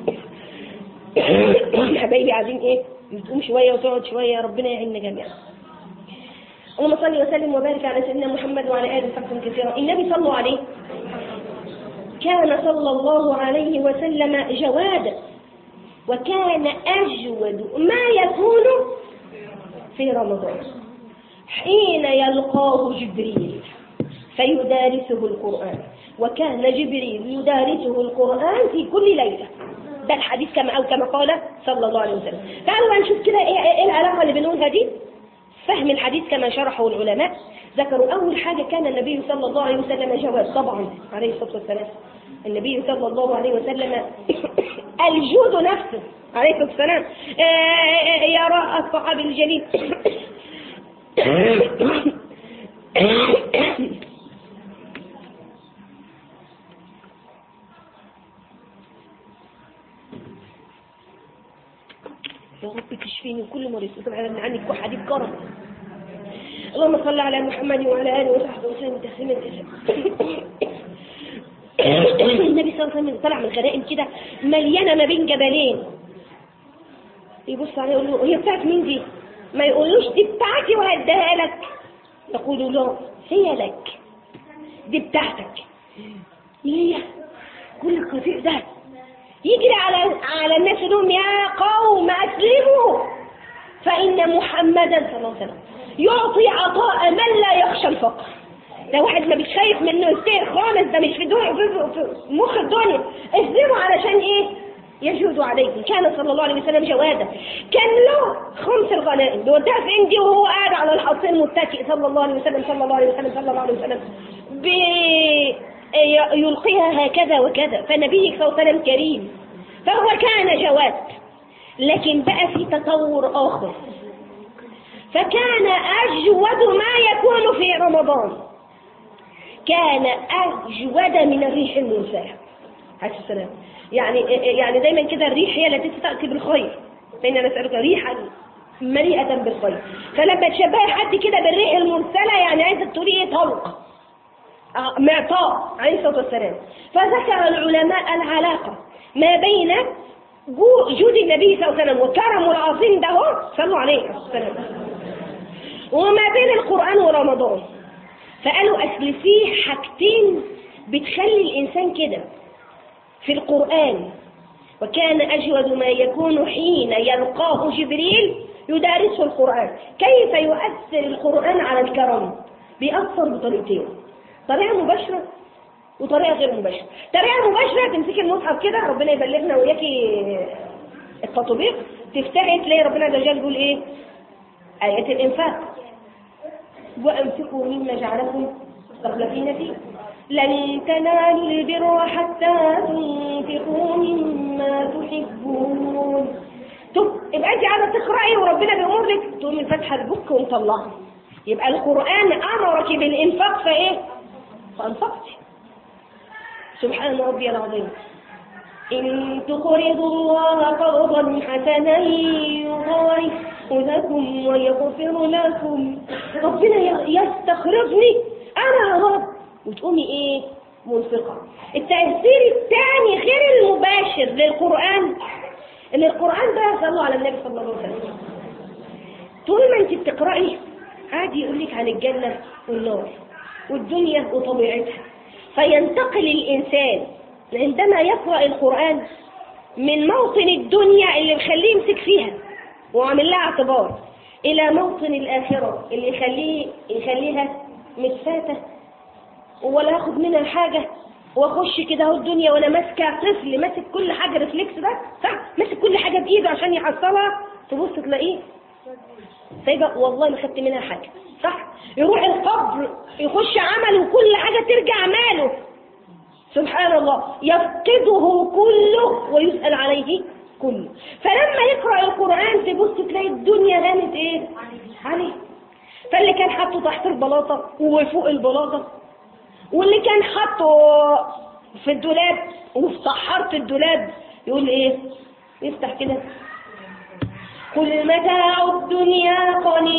Speaker 1: حبايبي عايزين ايه تقوم شوية وتقعد شوية ربنا يعيننا جميعا اللهم صل وسلم وبارك على سيدنا محمد وعلى آله وصحبه كثيرا النبي صلوا عليه كان صلى الله عليه وسلم جوادا وكان أجود ما يكون في رمضان حين يلقاه جبريل فيدارسه القرآن وكان جبريل يدارسه القرآن في كل ليلة ده الحديث كما أو كما قال صلى الله عليه وسلم تعالوا بقى نشوف كده إيه, إيه العلاقة اللي بنقولها دي فهم الحديث كما شرحه العلماء ذكروا أول حاجة كان النبي صلى الله عليه وسلم جواد طبعا عليه الصلاة والسلام النبي صلى الله عليه وسلم الجود نفسه عليه الصلاة والسلام يا راء الصحاب الجليل يا رب تشفيني كل مريض سبحان عنك وحديث كرم اللهم صل على محمد وعلى اله وصحبه وسلم تسليما كثيرا النبي صلى الله عليه وسلم طلع من الغنائم كده مليانه ما بين جبلين يبص عليه يقول له هي بتاعت مين دي؟ ما يقولوش دي بتاعتي وهديها لك يقولوا له هي لك دي بتاعتك ليه كل القطيع ده يجري على على الناس يقول يا قوم اسلموا فان محمدا صلى الله عليه وسلم يعطي عطاء من لا يخشى الفقر ده واحد ما مش خايف منه يستير خالص ده مش في, دنيا في, في مخ الدنيا اسلموا علشان ايه يجود عليكم كان صلى الله عليه وسلم جوادا كان له خمس الغنائم بيوديها في عندي وهو قاعد على الحصين متكئ صلى الله عليه وسلم صلى الله عليه وسلم صلى الله عليه وسلم بي يلقيها هكذا وكذا فنبي صلى الله عليه وسلم كريم فهو كان جواد لكن بقى في تطور آخر فكان أجود ما يكون في رمضان كان أجود من الريح المرسلة عليه السلام يعني يعني دايما كده الريح هي التي تأتي بالخير فإن نسألك ريحا مليئة بالخير فلما تشبهي حد كده بالريح المرسلة يعني عايزة تقولي ايه طلق معطاء عليه الصلاة والسلام فذكر العلماء العلاقة ما بين جود النبي صلى الله عليه وسلم وكرمه العظيم ده هو صلوا عليه السلام وما بين القرآن ورمضان فقالوا أصل فيه حاجتين بتخلي الإنسان كده في القرآن وكان أجود ما يكون حين يلقاه جبريل يدارسه القرآن كيف يؤثر القرآن على الكرم بيأثر بطريقتين طريقة مباشرة وطريقة غير مباشرة طريقة مباشرة تمسكي المصحف كده ربنا يبلغنا وياكي التطبيق تفتحي تلاقي ربنا عز وجل يقول ايه آية الإنفاق وأنفقوا مما جعلكم مستخلفين فيه لن تنالوا البر حتى تنفقوا مما تحبون طب يبقى انت قاعده تقراي وربنا بيامر لك تقومي فاتحه البوك ومطلعه يبقى القران امرك بالانفاق فايه فانفقتي سبحان ربي العظيم إن تقرضوا الله قرضا حسنا يضاعفه لكم ويغفر لكم ربنا يستخرجني أنا يا رب وتقومي إيه منفقة التأثير الثاني غير المباشر للقرآن إن القرآن ده صلوا على النبي صلى الله عليه وسلم طول ما أنت بتقرأي عادي يقول لك عن الجنة والنار والدنيا وطبيعتها فينتقل الإنسان عندما يقرأ القرآن من موطن الدنيا اللي مخليه يمسك فيها وعامل لها اعتبار إلى موطن الآخرة اللي يخليه يخليها مش فاتة ولا اخد منها حاجة واخش كده اهو الدنيا وانا ماسكه طفل ماسك كل حاجه ريفلكس ده صح ماسك كل حاجه بايده عشان يحصلها تبص تلاقيه سايبه والله ما خدت منها حاجه صح يروح القبر يخش عمل وكل حاجه ترجع ماله سبحان الله يفقده كله ويسأل عليه كله فلما يقرأ القرآن تبص تلاقي الدنيا غانت ايه عليه فاللي كان حاطه تحت البلاطة وفوق البلاطة واللي كان حاطه في الدولاب وفي صحارة الدولاب يقول ايه يفتح كده قل متاع الدنيا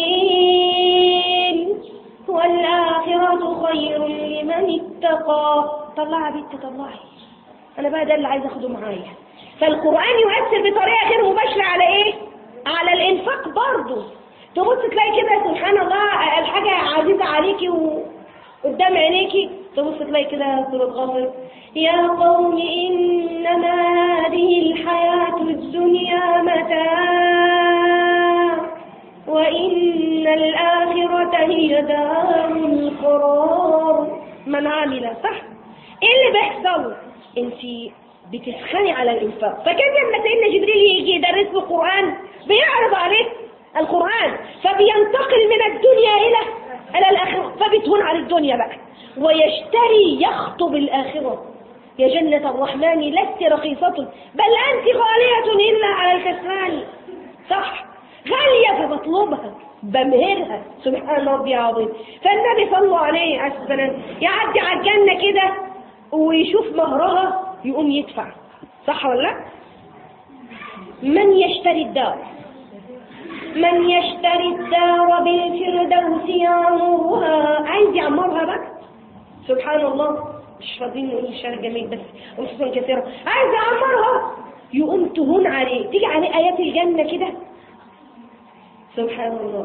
Speaker 1: قليل والآخرة خير لمن اتقى طلعي بنت طلعي انا بقى ده اللي عايز اخده معايا فالقرآن يؤثر بطريقة غير مباشرة على ايه على الانفاق برضه تبص تلاقي كده سبحان الله الحاجة عزيزة عليكي وقدام عينيكي تبص تلاقي كده سورة غافر يا قوم إنما هذه الحياة الدنيا متاع وإن الآخرة هي دار القرار من عمل صح ايه اللي بيحصل انت بتسخني على الانفاق فكان لما سيدنا جبريل يجي يدرس له القران بيعرض عليه القران فبينتقل من الدنيا الى الى الاخره فبتهون على الدنيا بقى ويشتري يخطب الاخره يا جنة الرحمن لست رخيصة بل أنت غالية إلا على الكسران صح غالية فبطلبها بمهرها سبحان ربي العظيم فالنبي صلى الله عليه وسلم يعدي على الجنة كده ويشوف مهرها يقوم يدفع صح ولا لا من يشتري الدار من يشتري الدار بالفردوس يعمرها عايز يعمرها بقى سبحان الله مش فاضيين نقول الشعر جميل بس وخصوصا كثيرة عايز يعمرها يقوم تهون عليه تيجي عليه آيات الجنة كده سبحان الله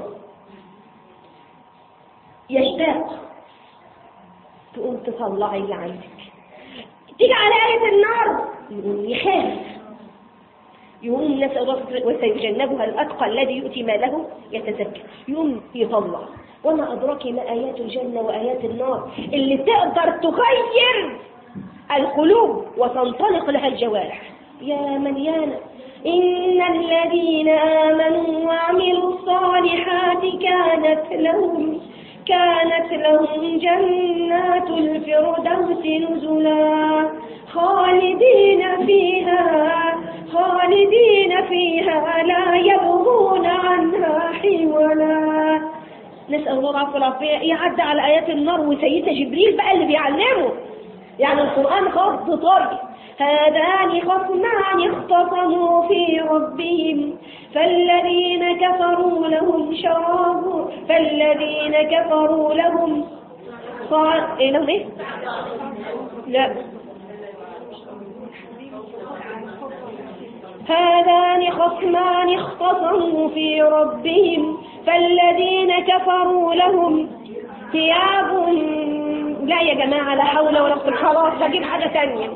Speaker 1: يشتاق تقوم تطلعي اللي عندك تيجي على آية النار يقوم يخاف يقوم نسأل الله وسيجنبها الأتقى الذي يؤتي ماله يتزكى يقوم يطلع وما أدراك ما آيات الجنة وآيات النار اللي تقدر تغير القلوب وتنطلق لها الجوارح يا مليانة إن الذين آمنوا وعملوا الصالحات كانت لهم كانت لهم جنات الفردوس نزلا خالدين فيها خالدين فيها لا يبغون عنها حولا نسأل الله العفو والعافية يعدى على آيات النار وسيدنا جبريل بقى اللي بيعلمه يعني القرآن خاص طري هذان خصمان اختصموا في ربهم فالذين كفروا لهم شراب فالذين كفروا لهم صار ايه لهم ايه لا هذان خصمان اختصموا في ربهم فالذين كفروا لهم ثياب لا يا جماعة لا حول ولا قوة خلاص هجيب حاجة تانية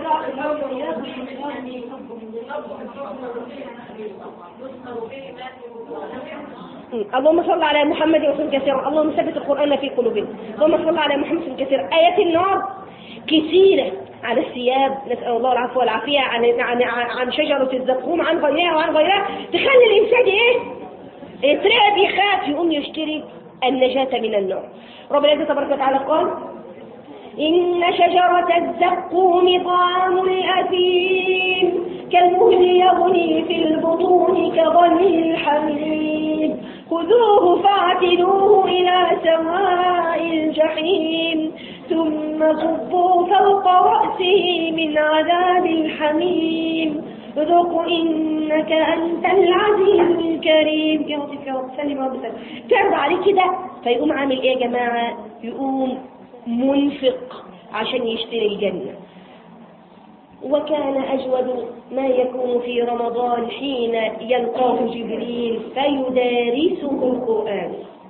Speaker 1: اللهم صل على محمد وسلم كثيرا اللهم ثبت القرآن في قلوبنا اللهم صل على محمد وسلم كثيرا آيات النار كثيرة على الثياب نسأل الله العفو والعافية عن عن عن شجرة الزقوم عن غيرها وعن غيرها تخلي الإنسان إيه؟ يترعب يخاف يقوم يشتري النجاة من النار ربنا العزة تبارك وتعالى قال إن شجرة الزقوم طعام الأثيم كالمهل يغلي في البطون كغلي الحميم خذوه فاعتلوه إلى سواء الجحيم ثم صبوا فوق رأسه من عذاب الحميم ذق إنك أنت العزيز الكريم يا لطيف يا رب سلم يا رب سلم تعرض عليه كده فيقوم عامل إيه يا جماعة يقوم منفق عشان يشتري الجنة وكان أجود ما يكون في رمضان حين يلقاه جبريل فيدارسه القرآن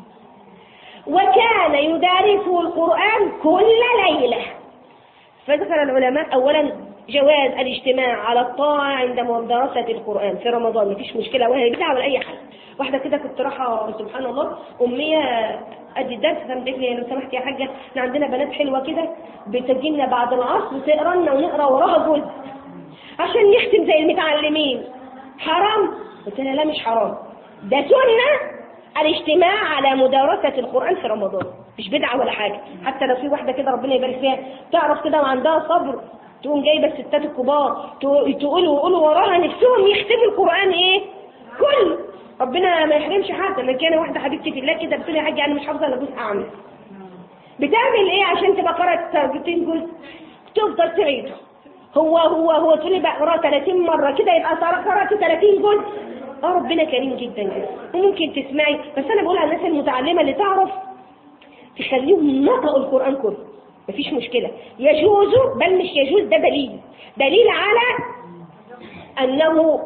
Speaker 1: وكان يدارسه القرآن كل ليلة فذكر العلماء أولا جواز الاجتماع على الطاعة عند مدرسة القرآن في رمضان مفيش مشكلة وهي بدعة ولا أي حاجة واحدة كده كنت رايحة سبحان الله أمية أدي الدرس فمديك لي لو سمحت يا حاجة احنا عندنا بنات حلوة كده بتجي لنا بعد العصر تقرا لنا ونقرا وراها جزء عشان نختم زي المتعلمين حرام قلت لها لا مش حرام ده سنة الاجتماع على مدارسة القرآن في رمضان مش بدعة ولا حاجة حتى لو في واحدة كده ربنا يبارك فيها تعرف كده وعندها صبر تقوم جايبة الستات الكبار تقولوا ويقولوا وراها نفسهم يختموا القرآن ايه كل ربنا ما يحرمش حد انا كان واحدة حبيبتي في الله كده بتقول يا حاجة انا مش حافظة الا جزء اعمل بتعمل ايه عشان تبقى قرأت 200 جزء تفضل تعيد هو هو هو تقول لي بقرا 30 مرة كده يبقى قرأت 30 جزء اه ربنا كريم جدا جدا وممكن تسمعي بس انا بقول على الناس المتعلمة اللي تعرف تخليهم نقرأوا القرآن كله مفيش مشكلة يجوز بل مش يجوز ده دليل دليل على أنه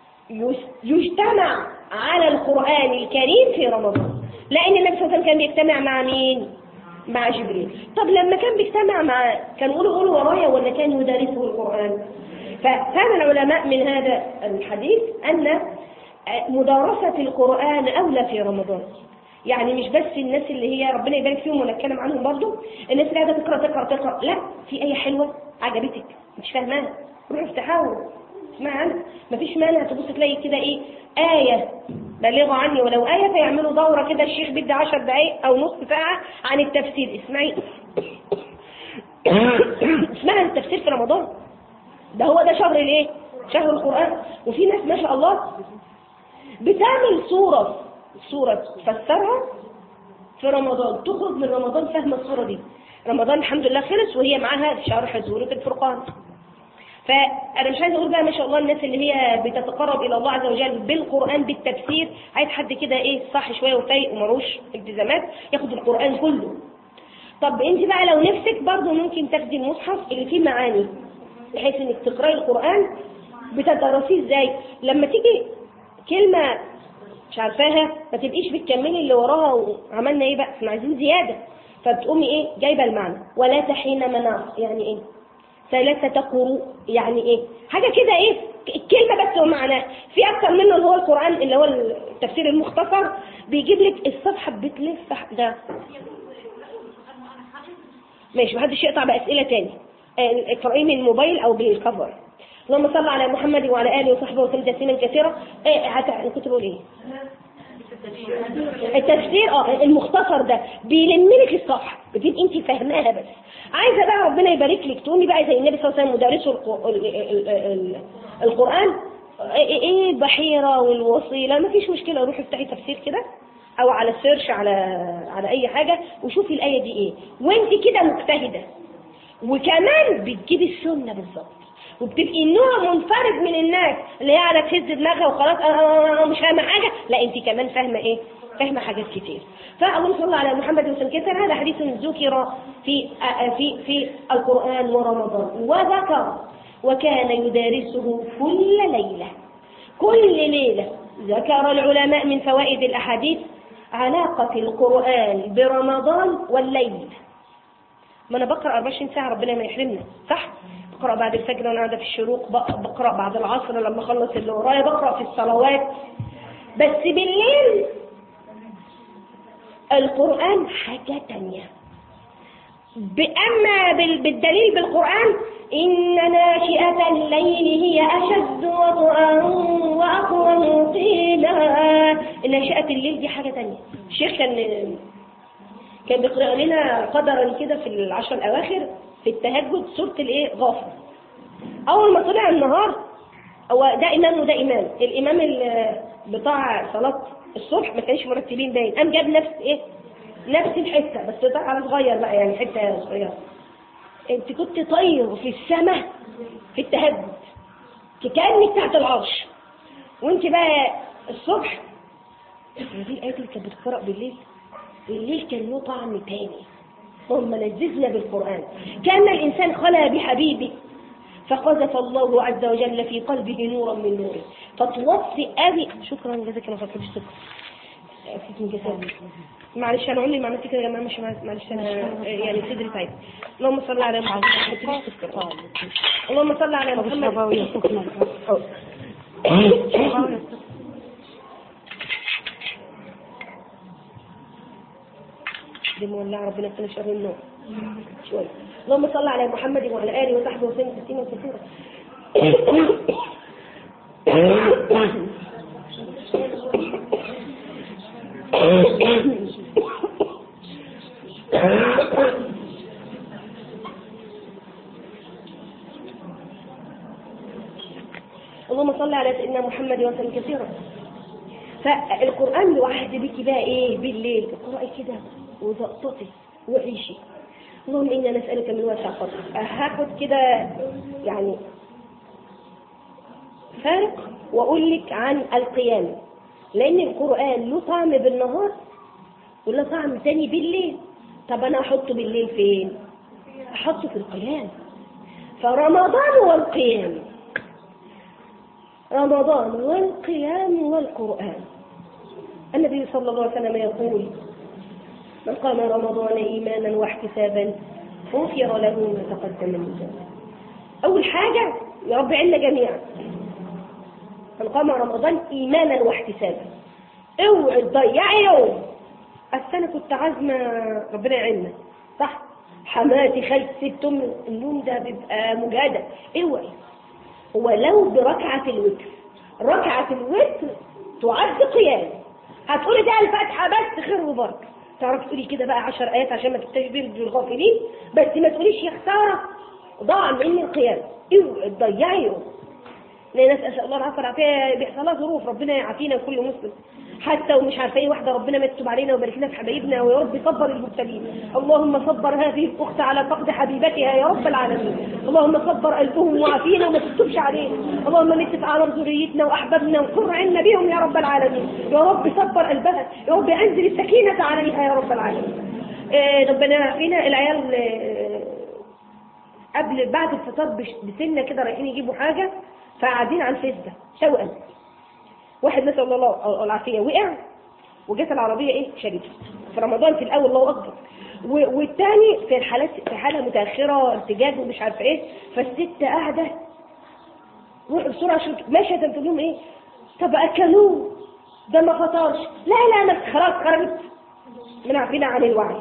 Speaker 1: يجتمع على القرآن الكريم في رمضان لأن النبي صلى الله عليه وسلم كان بيجتمع مع مين؟ مع جبريل طب لما كان بيجتمع مع كان يقولوا قولوا ورايا ولا كان يدرسه القرآن ففهم العلماء من هذا الحديث أن مدارسة القرآن أولى في رمضان يعني مش بس الناس اللي هي ربنا يبارك فيهم ونتكلم عنهم برضو الناس اللي قاعده تقرا تقرا تقرا لا في ايه حلوه عجبتك مش فاهماها روح افتحها اسمعها عنها مفيش مانع تبص تلاقي كده ايه ايه بلغوا عني ولو ايه فيعملوا دوره كده الشيخ بيدي 10 دقائق او نص ساعه عن التفسير اسمعي اسمعي التفسير في رمضان ده هو ده شهر الايه شهر القران وفي ناس ما شاء الله بتعمل صوره صورة تفسرها في رمضان تخرج من رمضان فاهمة الصورة دي رمضان الحمد لله خلص وهي معاها شرح سورة الفرقان فأنا مش عايزة أقول بقى ما شاء الله الناس اللي هي بتتقرب إلى الله عز وجل بالقرآن بالتفسير عايز حد كده إيه صح شوية وفايق ومروش التزامات ياخد القرآن كله طب أنت بقى لو نفسك برضه ممكن تاخدي المصحف اللي فيه معاني بحيث إنك تقرأي القرآن بتدرسيه إزاي لما تيجي كلمة مش عارفاها ما تبقيش بتكملي اللي وراها وعملنا ايه بقى احنا عايزين زياده فبتقومي ايه جايبه المعنى ولا تحين مناص يعني ايه ثلاثة قروء يعني ايه حاجة كده ايه الكلمة بس ومعناه في اكتر منه اللي هو القرآن اللي هو التفسير المختصر بيجيب لك الصفحة بتلف ده ماشي محدش يقطع بأسئلة تاني آه، اقرأيه من الموبايل او بالكفر اللهم صل على محمد وعلى اله وصحبه وسلم تسليما كثيرا ايه هت... كنت بقول ايه التفسير اه المختصر ده بيلم لك الصفحه بتبقي انت فاهماها بس عايزه بقى ربنا يبارك لك تقومي بقى زي النبي صلى الله عليه وسلم مدرسه الق- ال- ال- ال- القران ايه إيه البحيره والوصيله ما فيش مشكله روحي افتحي تفسير كده او على السيرش على على اي حاجه وشوفي الايه دي ايه وانت كده مجتهده وكمان بتجيبي السنه بالظبط وبتبقي نوع منفرد من الناس اللي هي على تهز دماغها وخلاص انا أنا مش فاهمه حاجه لا انت كمان فاهمه ايه فاهمه حاجات كتير فاللهم صل على محمد وسلم كثر هذا حديث ذكر في في في القران ورمضان وذكر وكان يدارسه كل ليله كل ليله ذكر العلماء من فوائد الاحاديث علاقه القران برمضان والليل ما انا بقرا 24 ساعه ربنا ما يحرمنا صح بقرا بعد الفجر وانا قاعده في الشروق بق- بقرا بعد العصر لما اخلص اللي ورايا بقرا في الصلوات بس بالليل القران حاجه تانية اما بال- بالدليل بالقران ان ناشئه الليل هي اشد وطئا واقوم قيلا ناشئه الليل دي حاجه تانية الشيخ كان كان بيقرأ لنا قدرا كده في العشر الأواخر في التهجد سورة الإيه غافر أول ما طلع النهار هو ده إمام وده إمام الإمام ال- بتاع صلاة الصبح ما كانش مرتبين باين قام جاب نفس إيه نفس الحتة بس بتاع على صغير بقى يعني حتة صغيرة أنت كنت طير في السماء في التهجد كأنك تحت العرش وأنت بقى الصبح دي الآيات اللي كانت بتقرأ بالليل الليل كان له طعم تاني اللهم نززنا بالقرآن كان الإنسان خلا بحبيبه فقذف الله عز وجل في قلبه نورا من نوره فتوفي أبي شكرا جزاك الله خير السكر أكيد من جسدي معلش انا عمري ما عملت كده يا جماعه مش معلش انا يعني صدري تعب اللهم صل على محمد ما تجيبش سكر. اللهم صل على محمد دي مولع ربنا يكون شر النوم شوية اللهم صل على محمد وعلى آله وصحبه وسلم تسليما كثيرا اللهم صل على سيدنا محمد وسلم كثيرا فالقرآن له عهد بك بقى ايه بالليل اقرأي كده وزقططي وعيشي اللهم إنا نسألك من واسع فضلك هاخد كده يعني فارق وأقول لك عن القيام لأن القرآن له طعم بالنهار وله طعم تاني بالليل طب أنا أحطه بالليل فين؟ أحطه في القيام فرمضان والقيام رمضان والقيام والقرآن النبي صلى الله عليه وسلم يقول من قام رمضان إيمانا واحتسابا غفر له ما تقدم من ذنبه أول حاجة يا رب عنا جميعا من قام رمضان إيمانا واحتسابا اوعي تضيعي يوم أصل أنا كنت عازمة ربنا يعيننا صح حماتي خالتي ست أم النوم ده بيبقى مجاهدة اوعي ولو بركعة الوتر ركعة الوتر تعد قيام هتقولي ده الفاتحة بس خير وبركة تعرف تقولي كده بقى عشر آيات عشان ما تكتشفي بالغافلين بس ما تقوليش يا خسارة ضاع مني القيام اوعي تضيعي يوم لان ناس اسال الله العافيه والعافيه بيحصل لها ظروف ربنا يعافينا كل مسلم حتى ومش عارفه ايه واحده ربنا ما يكتب علينا ويبارك لنا في حبايبنا ويا رب صبر المبتلين اللهم صبر هذه الاخت على فقد حبيبتها يا رب العالمين اللهم صبر قلبهم وعافينا وما تكتبش علينا اللهم نكتب على ذريتنا واحبابنا وقر عنا بهم يا رب العالمين يا رب صبر قلبها يا رب انزل السكينه عليها يا رب العالمين آه ربنا يعافينا العيال آه قبل بعد الفطار بش- بسنه كده رايحين يجيبوا حاجه فقاعدين على الفيس ده شوقا واحد نسال الله العافيه وقع وجت العربيه ايه شريفه في رمضان في الاول الله اكبر و- والتاني في الحالات في حاله متاخره ارتجاج ومش عارفه ايه فالست قاعده روحوا بسرعه عشان ماشيه تقول لهم ايه طب اكلوه ده ما فطرش لا لا انا خلاص خرجت من عارفين عن الوعي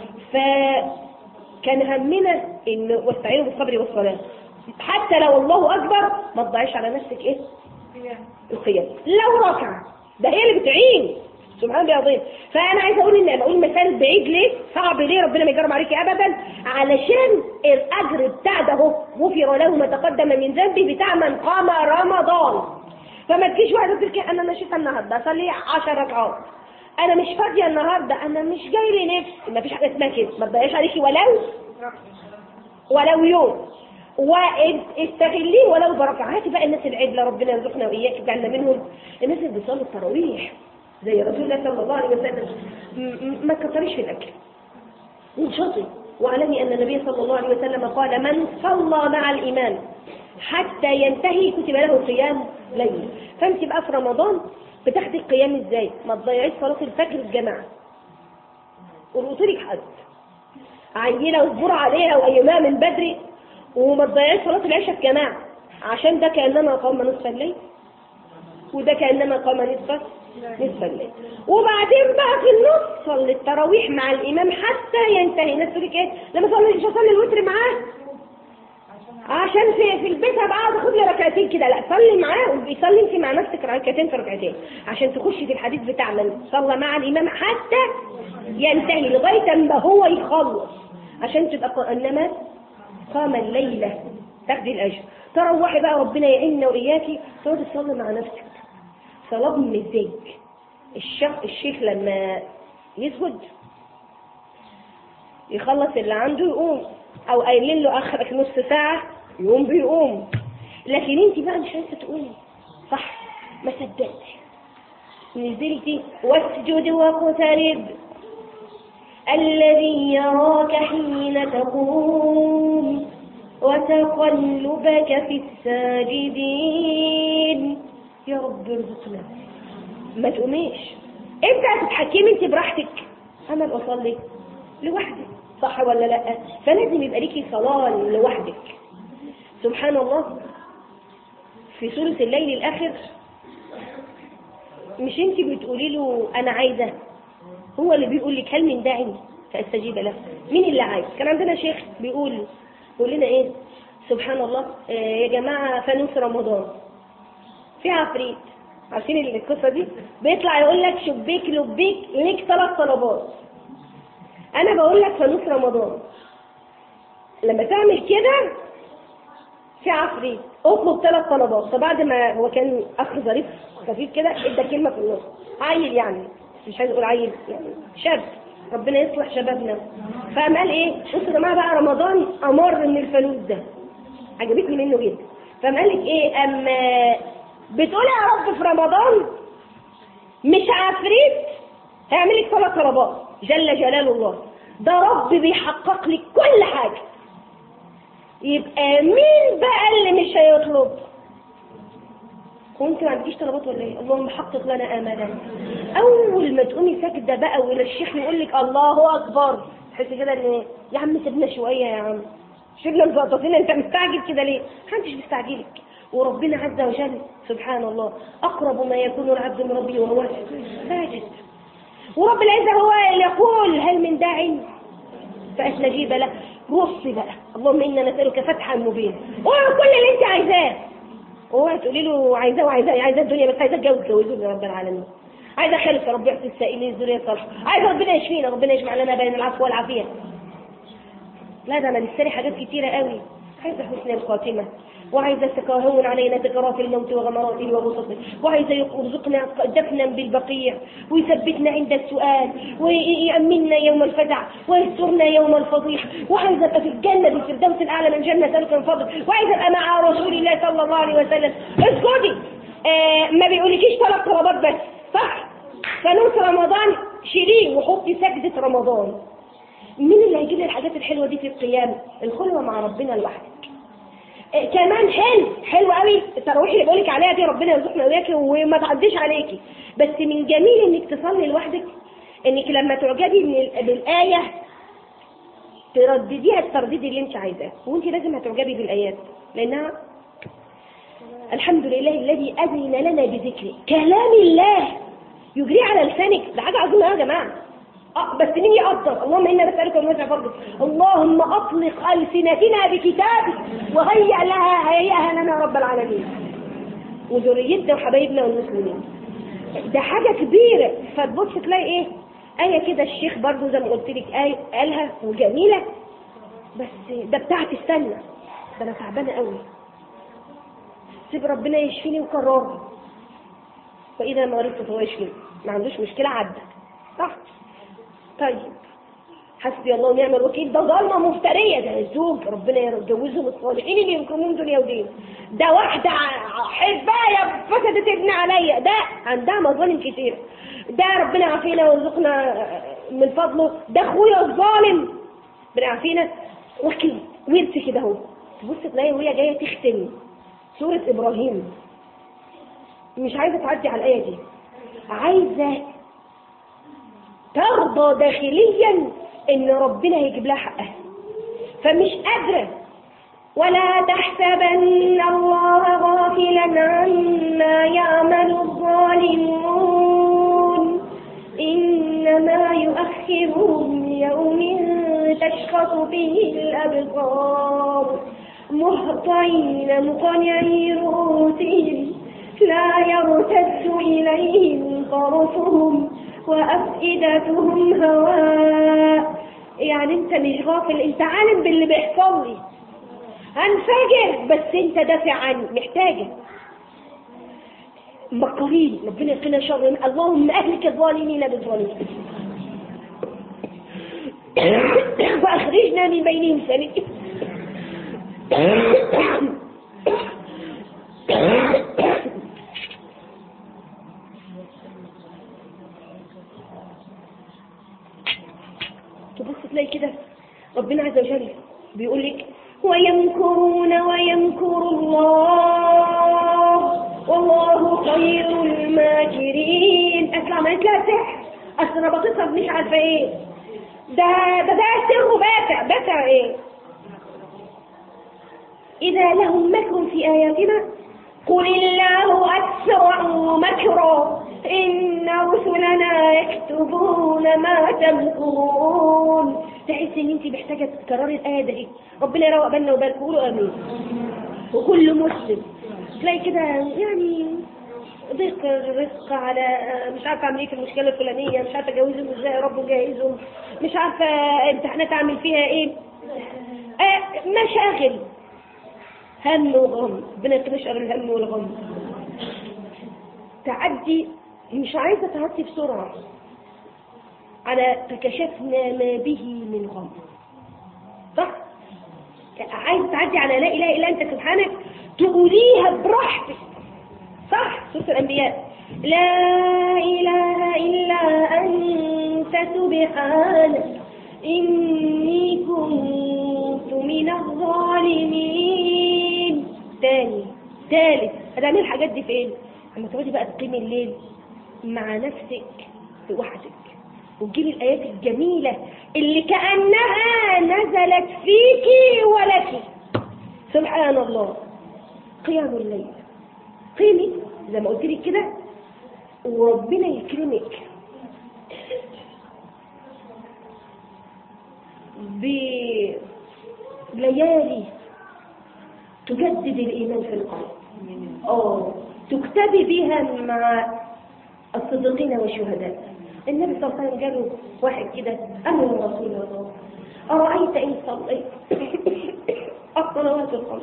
Speaker 1: فكان همنا ان واستعينوا بالصبر والصلاه حتى لو الله اكبر ما تضيعيش على نفسك ايه القيام لو ركعه ده هي اللي بتعين سبحان الله العظيم فانا عايزه اقول ان بقول مثال بعيد ليه صعب ليه ربنا ما يجرم عليكي ابدا علشان الاجر بتاع ده اهو غفر له ما تقدم من ذنبه بتاع من قام رمضان فما تجيش واحده تقول لك انا نشيطه النهارده اصلي 10 ركعات انا مش فاضيه النهارده انا مش جاي لي نفس ما فيش حاجه اسمها كده ما تضيعيش عليكي ولو ولو يوم واستغليه ولو بركعه هاتي بقى الناس العدله ربنا يرزقنا واياك يجعلنا منهم الناس اللي بيصلوا التراويح زي رسول الله صلى الله عليه وسلم م- م- ما تكتريش في الاكل انشطي واعلمي ان النبي صلى الله عليه وسلم قال من صلى مع الامام حتى ينتهي كتب له قيام ليل فانت بقى في رمضان بتاخدي القيام ازاي ما تضيعيش صلاه الفجر الجماعه قلت لك حد عينه واصبر عليها وايامها من بدري وما تضيعيش صلاه العشاء الجماعه عشان ده كانما قام نصف الليل وده كانما قام نصف نصف الليل وبعدين بقى في النص صلي التراويح مع الامام حتى ينتهي الناس تقول لك ايه لما صلي مش هصلي الوتر معاه عشان في في البيت هبقى قاعد اخد لي ركعتين كده لا صلي معاه وبيصلي انت مع نفسك ركعتين في ركعتين عشان تخشي في الحديث بتاع من صلى مع الامام حتى ينتهي لغايه ما هو يخلص عشان تبقى ق- انما قام الليله تاخدي الاجر تروحي بقى ربنا يعيننا واياكي تقعدي تصلي مع نفسك صلاه بمزاج الشيخ الشيخ لما يسجد يخلص اللي عنده يقوم او قايلين له اخرك نص ساعه يقوم بيقوم لكن انت بقى مش عايزه تقومي صح ما صدقتي نزلتي واسجد واقترب الذي يراك حين تقوم وتقلبك في الساجدين يا رب ارزقنا ما تقوميش انت هتتحكمي انت براحتك انا اللي اصلي لوحدي صح ولا لا فلازم يبقى ليكي صلاه لوحدك سبحان الله في سوره الليل الاخر مش انت بتقولي له انا عايزه هو اللي بيقول لك هل من داعي فاستجيب له مين اللي عايز كان عندنا شيخ بيقول بيقول لنا ايه سبحان الله آه يا جماعه فانوس رمضان في عفريت عارفين القصه دي بيطلع يقول لك شبيك لبيك ليك ثلاث طلبات انا بقول لك فانوس رمضان لما تعمل كده في عفريت اطلب ثلاث طلبات فبعد ما هو كان اخ ظريف خفيف كده ادى كلمه في النص عيل يعني مش عايز اقول عيل يعني شاب ربنا يصلح شبابنا فقام قال ايه بصوا يا جماعه بقى رمضان امر من الفانوس ده عجبتني منه جدا فقام قال لك ايه اما بتقولي يا رب في رمضان مش عفريت هيعمل لك ثلاث طلبات جل جلال الله ده رب بيحقق لك كل حاجه يبقى مين بقى اللي مش هيطلب وانت ما عندكيش طلبات ولا ايه اللهم حقق لنا امالنا اول ما تقومي ساجده بقى ولا الشيخ يقول لك الله اكبر تحسي كده ان يا عم سيبنا شويه يا عم شيلنا مزقططين انت مستعجل كده ليه محدش مستعجلك وربنا عز وجل سبحان الله اقرب ما يكون العبد من ربه وهو ساجد ورب العزه هو اللي يقول هل من داع فاستجيب له رصي بقى اللهم انا نسالك فتحا مبينا قول كل اللي انت عايزاه اوعي تقولي له عايزاه وعايزاه عايزاه الدنيا بس عايزاه اتجوز جوزوني يا رب العالمين عايزه خلف يا رب يعطي السائلين الذريه الصالحه عايزه ربنا يشفينا ربنا يجمع لنا بين العفو والعافيه لا ده انا لسه حاجات كتيره قوي عايزه حسن الخاتمه وعايزه تكهون علينا سكرات الموت وغمراته وغصصه وعايزه يرزقنا دفنا بالبقيع ويثبتنا عند السؤال ويأمننا يوم الفزع ويسترنا يوم الفضيح وعايزه ابقى في الجنه بالفردوس الاعلى من جنه سلك من فضل وعايزه ابقى مع رسول الله صلى الله عليه وسلم اسكتي آه ما بيقولكيش ثلاث طلبات بس صح فانوس رمضان شيليه وحطي سجده رمضان مين اللي هيجيب لي الحاجات الحلوه دي في القيام الخلوه مع ربنا لوحدك إيه كمان حلو حلو قوي التراويح اللي بقولك عليها دي ربنا يرزقنا وياكي وما تعديش عليكي بس من جميل انك تصلي لوحدك انك لما تعجبي من- بالايه تردديها الترديد اللي انت عايزاه وانت لازم هتعجبي بالايات لانها الحمد لله الذي اذن لنا بذكره كلام الله يجري على لسانك ده حاجه عظيمه يا جماعه اه بس مين يقدر اللهم انا نسالك ونوسع فضلك اللهم اطلق السنتنا بكتابك وهيئ لها هيئها لنا رب العالمين وذريتنا وحبايبنا والمسلمين ده حاجه كبيره فتبص تلاقي ايه ايه كده الشيخ برضو زي ما قلت لك آية قالها وجميله بس ده بتاعت السنه ده انا تعبانه قوي سيب ربنا يشفيني وكررها فاذا ما مرضت فهو يشفيني ما عندوش مشكله عدى صح طيب حسبي الله ونعم الوكيل ده ظالمه مفتريه ده الزوج ربنا يجوزهم الصالحين اللي يكرمون دنيا ودين ده واحده ع- حربايه فسدت ابن عليا ده عندها مظالم كتير ده ربنا يعافينا ويرزقنا من فضله ده اخويا الظالم ربنا يعافينا وكيل ورث كده اهو تبص تلاقي وهي جايه تختم سوره ابراهيم مش عايزه تعدي على الايه دي عايزه ترضى داخليا ان ربنا هيجيب لها حقها فمش قادره ولا تحسبن الله غافلا عما يعمل الظالمون انما يؤخرهم ليوم تشخص فيه الابصار مهطعين مقنعي رؤوسهم لا يرتد إليهم طرفهم وأفئدتهم هواء يعني انت مش غافل انت عالم باللي بيحصل لي هنفجر بس انت دافع عني محتاجة مكرين ربنا يقينا شر اللهم اهلك الظالمين بالظالمين واخرجنا من بينهم سبيل تبص تلاقي كده ربنا عز وجل بيقول لك ويمكرون ويمكر الله والله خير الماكرين اصل عملت لها سحر اصل انا بتصل مش عارفه ايه ده ده ده سر باتع باتع ايه إذا لهم مكر في آياتنا قل الله أسرع مكرا إن رسلنا يكتبون ما تمكرون تحس إن أنت محتاجة تكرري الآية دي ربنا يروق بالنا وبالك قولوا آمين وكل مسلم تلاقي كده يعني ضيق الرزق على مش عارفه اعمل ايه في المشكله الفلانيه مش عارفه اجوزهم ازاي يا رب جاهزهم مش عارفه امتحانات اعمل فيها ايه آه مشاغل هم وغم ربنا يقينا شر الهم والغم تعدي مش عايزه تعدي بسرعه على فكشفنا ما به من غم صح عايز تعدي على لا اله الا انت سبحانك تقوليها براحتك صح سوره الانبياء لا اله الا انت سبحانك اني كنت من الظالمين تاني تالت هتعملي الحاجات دي فين اما تقعدي بقى تقيمي الليل مع نفسك لوحدك وتجيبي الايات الجميله اللي كانها نزلت فيكي ولك سبحان الله قيام الليل قيمي زي ما قلت لك كده وربنا يكرمك بليالي تجدد الإيمان في القلب اه تكتبي بها مع الصديقين والشهداء النبي صلى الله عليه وسلم قال له واحد كده أمر رسول الله أرأيت إن صليت الصلوات الخمس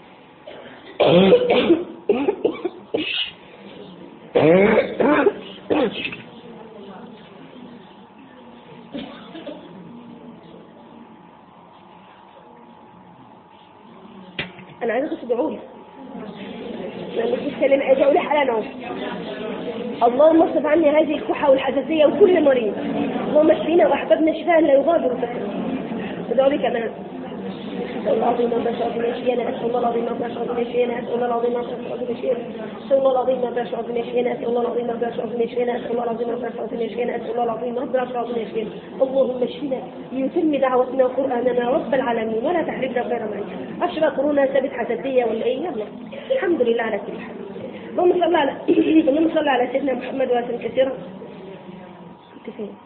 Speaker 1: أنا عايزة تدعوا لي لما تتكلم ادعوا لي حالا اهو اللهم اصرف عني هذه الكحة والحساسية وكل مريض اللهم اشفينا واحببنا شفاء لا يغادر سقما ادعوا لي كمان أسأل الله العظيم رب العرش العظيم يشفينا أسأل الله العظيم رب العرش العظيم يشفينا أسأل الله العظيم رب العرش العظيم يشفينا أسأل الله العظيم رب العرش العظيم يشفينا أسأل الله العظيم رب العرش العظيم يشفينا أسأل الله العظيم رب العرش العظيم يشفينا أسأل الله العظيم رب العرش العظيم يشفينا اللهم اشفنا ليتم دعوتنا وقرآننا رب العالمين ولا تحرمنا خير ما عندك أشرى قرونا ثابت حسدية ولا إيه يلا الحمد لله على كل حال اللهم صل على اللهم صل على سيدنا محمد وسلم كثيرا كنت فين؟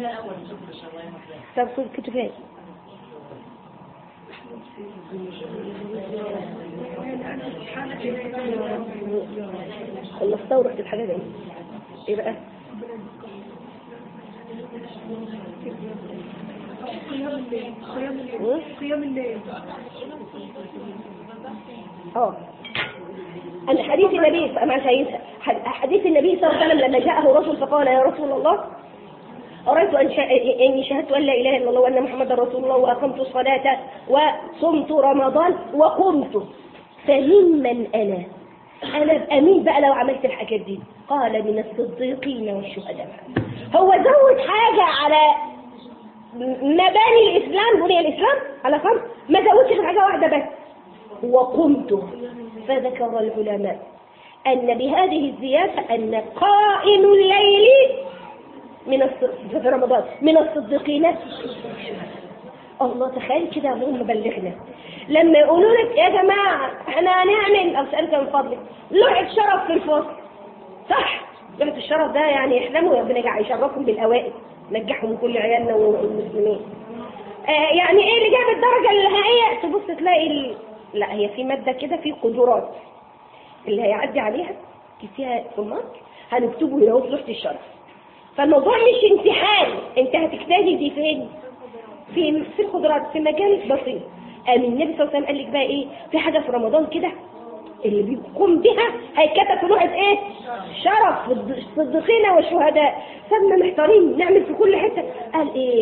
Speaker 1: طب كنت فين؟ خلصتها ورحت الحاجة دي ايه بقى؟
Speaker 2: قيام الليل
Speaker 1: اه أن حديث النبي معلش هينسى حديث النبي صلى الله عليه وسلم لما جاءه رجل فقال يا رسول الله أردت أن شا... إني شهدت أن لا إله إلا الله وأن محمدا رسول الله وأقمت الصلاة وصمت رمضان وقمت فممن أنا أنا أمين بقى لو عملت الحاجات دي قال من الصديقين والشهداء هو زود حاجة على مباني الإسلام بني الإسلام على خمس ما زودش غير حاجة واحدة بس وقمت فذكر العلماء أن بهذه الزيادة أن قائم الليل من الص- في رمضان من الصديقين الله تخيل كده هم بلغنا لما يقولوا لك يا جماعة احنا هنعمل أو سألك من فضلك لوحة شرف في الفصل صح لوحة الشرف ده يعني يحلموا ربنا يجعل يشرفهم بالأوائل نجحهم من كل عيالنا والمسلمين آه يعني ايه اللي جاب الدرجة النهائية تبص تلاقي ال... لا هي في مادة كده في قدرات اللي هيعدي عليها فيها في المارك هنكتبه هنا في لوحة الشرف فالموضوع مش امتحان انت هتجتهدي فين في في الخضروات في مجال بسيط قام النبي صلى الله عليه وسلم قال لك بقى ايه في حاجه في رمضان كده اللي بيقوم بها هيتكتب في لوحه ايه شرف الصديقين والشهداء فاحنا محتارين نعمل في كل حته قال ايه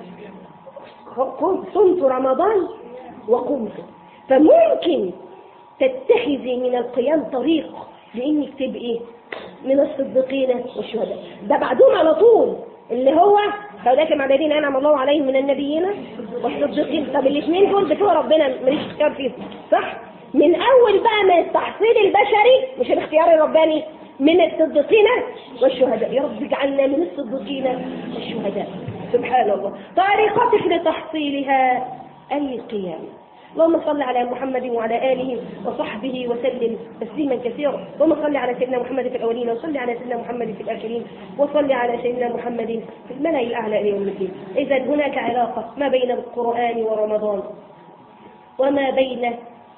Speaker 1: قمت صمت رمضان وقمت فممكن تتخذي من القيام طريق لانك تبقي من الصديقين والشهداء ده بعدهم على طول اللي هو فذاك مع الذين انعم الله عليهم من النبيين والصديقين طب الاثنين دول بتوع ربنا ماليش اختيار فيهم صح من اول بقى ما التحصيل البشري مش الاختيار الرباني من الصديقين والشهداء يا رب اجعلنا من الصديقين والشهداء سبحان الله طريقتك لتحصيلها القيام اللهم صل على محمد وعلى آله وصحبه وسلم تسليما كثيرا اللهم صل على سيدنا محمد في الأولين وصل على سيدنا محمد في الآخرين وصل على سيدنا محمد في الملأ الأعلى إلى يوم الدين إذا هناك علاقة ما بين القرآن ورمضان وما بين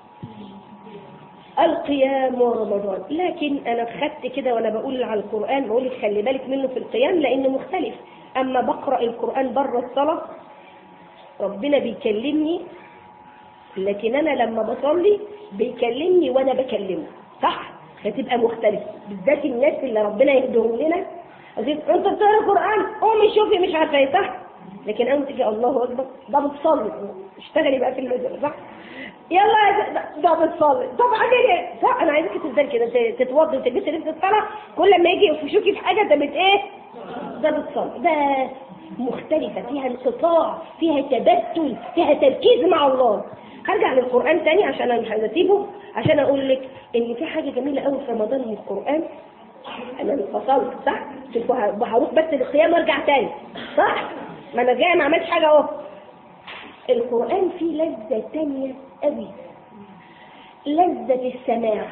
Speaker 1: القيام ورمضان لكن أنا خدت كده وأنا بقول على القرآن بقول لك خلي بالك منه في القيام لأنه مختلف أما بقرأ القرآن بره الصلاة ربنا بيكلمني لكن انا لما بصلي بيكلمني وانا بكلمه صح فتبقى مختلفه بالذات الناس اللي ربنا يهدهم لنا أزيد انت بتقرا قران قومي شوفي مش عارفه ايه صح لكن اول تيجي الله اكبر ده بتصلي اشتغلي بقى في المدرسه صح يلا يا ز- ده بتصلي طب عامل ايه صح انا عايزاكي تفضلي كده ت- تتوضي وتلبسي لبس الصلاه كل ما يجي يفشوكي في حاجه ده بت ايه ده بتصلي ده مختلفه فيها انقطاع فيها تبتل فيها تركيز مع الله هرجع للقرآن تاني عشان أنا مش عايزة أسيبه عشان أقول لك إن في حاجة جميلة قوي في رمضان من القرآن أنا انفصلت صح؟ شوفوا ه- هروح بس للقيام وأرجع تاني صح؟ ما أنا جاية ما عملتش حاجة أهو القرآن فيه لذة تانية قوي لذة السماع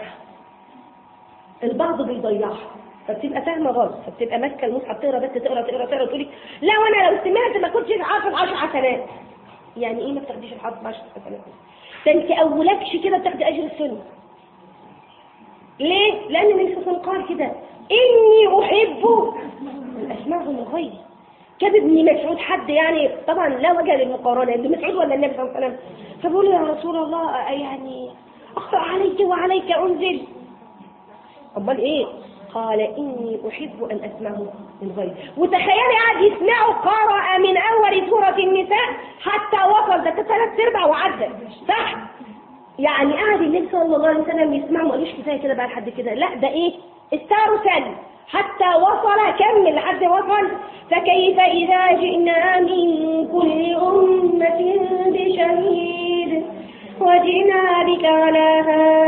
Speaker 1: البعض بيضيعها فبتبقى فاهمه غلط فبتبقى ماسكه المصحف تقرا بس تقرا تقرا تقرا تقول لك لا وانا لو سمعت ما كنتش عارفه 10 حسنات يعني ايه ما بتاخديش الحظ 10 حسنات ده انت اولكش كده بتاخدي اجر السنه ليه؟ لان النبي صلى الله عليه وسلم قال كده اني احب ان اسمعه من غيري كان ابن مسعود حد يعني طبعا لا وجه للمقارنه ابن مسعود ولا النبي صلى الله عليه وسلم فبقول له يا رسول الله يعني اقرا عليك وعليك انزل امال ايه قال اني احب ان اسمعه من غيري وتخيلي قاعد يسمعه قرأ من اول سورة النساء حتى وصل ده ثلاث ارباع وعدى صح يعني قاعد النبي صلى الله عليه وسلم يسمعه ما قالوش كفايه كده بقى لحد كده لا ده ايه استارسل حتى وصل كمل لحد وصل فكيف إذا جئنا من كل أمة بشهيد وجئنا بك على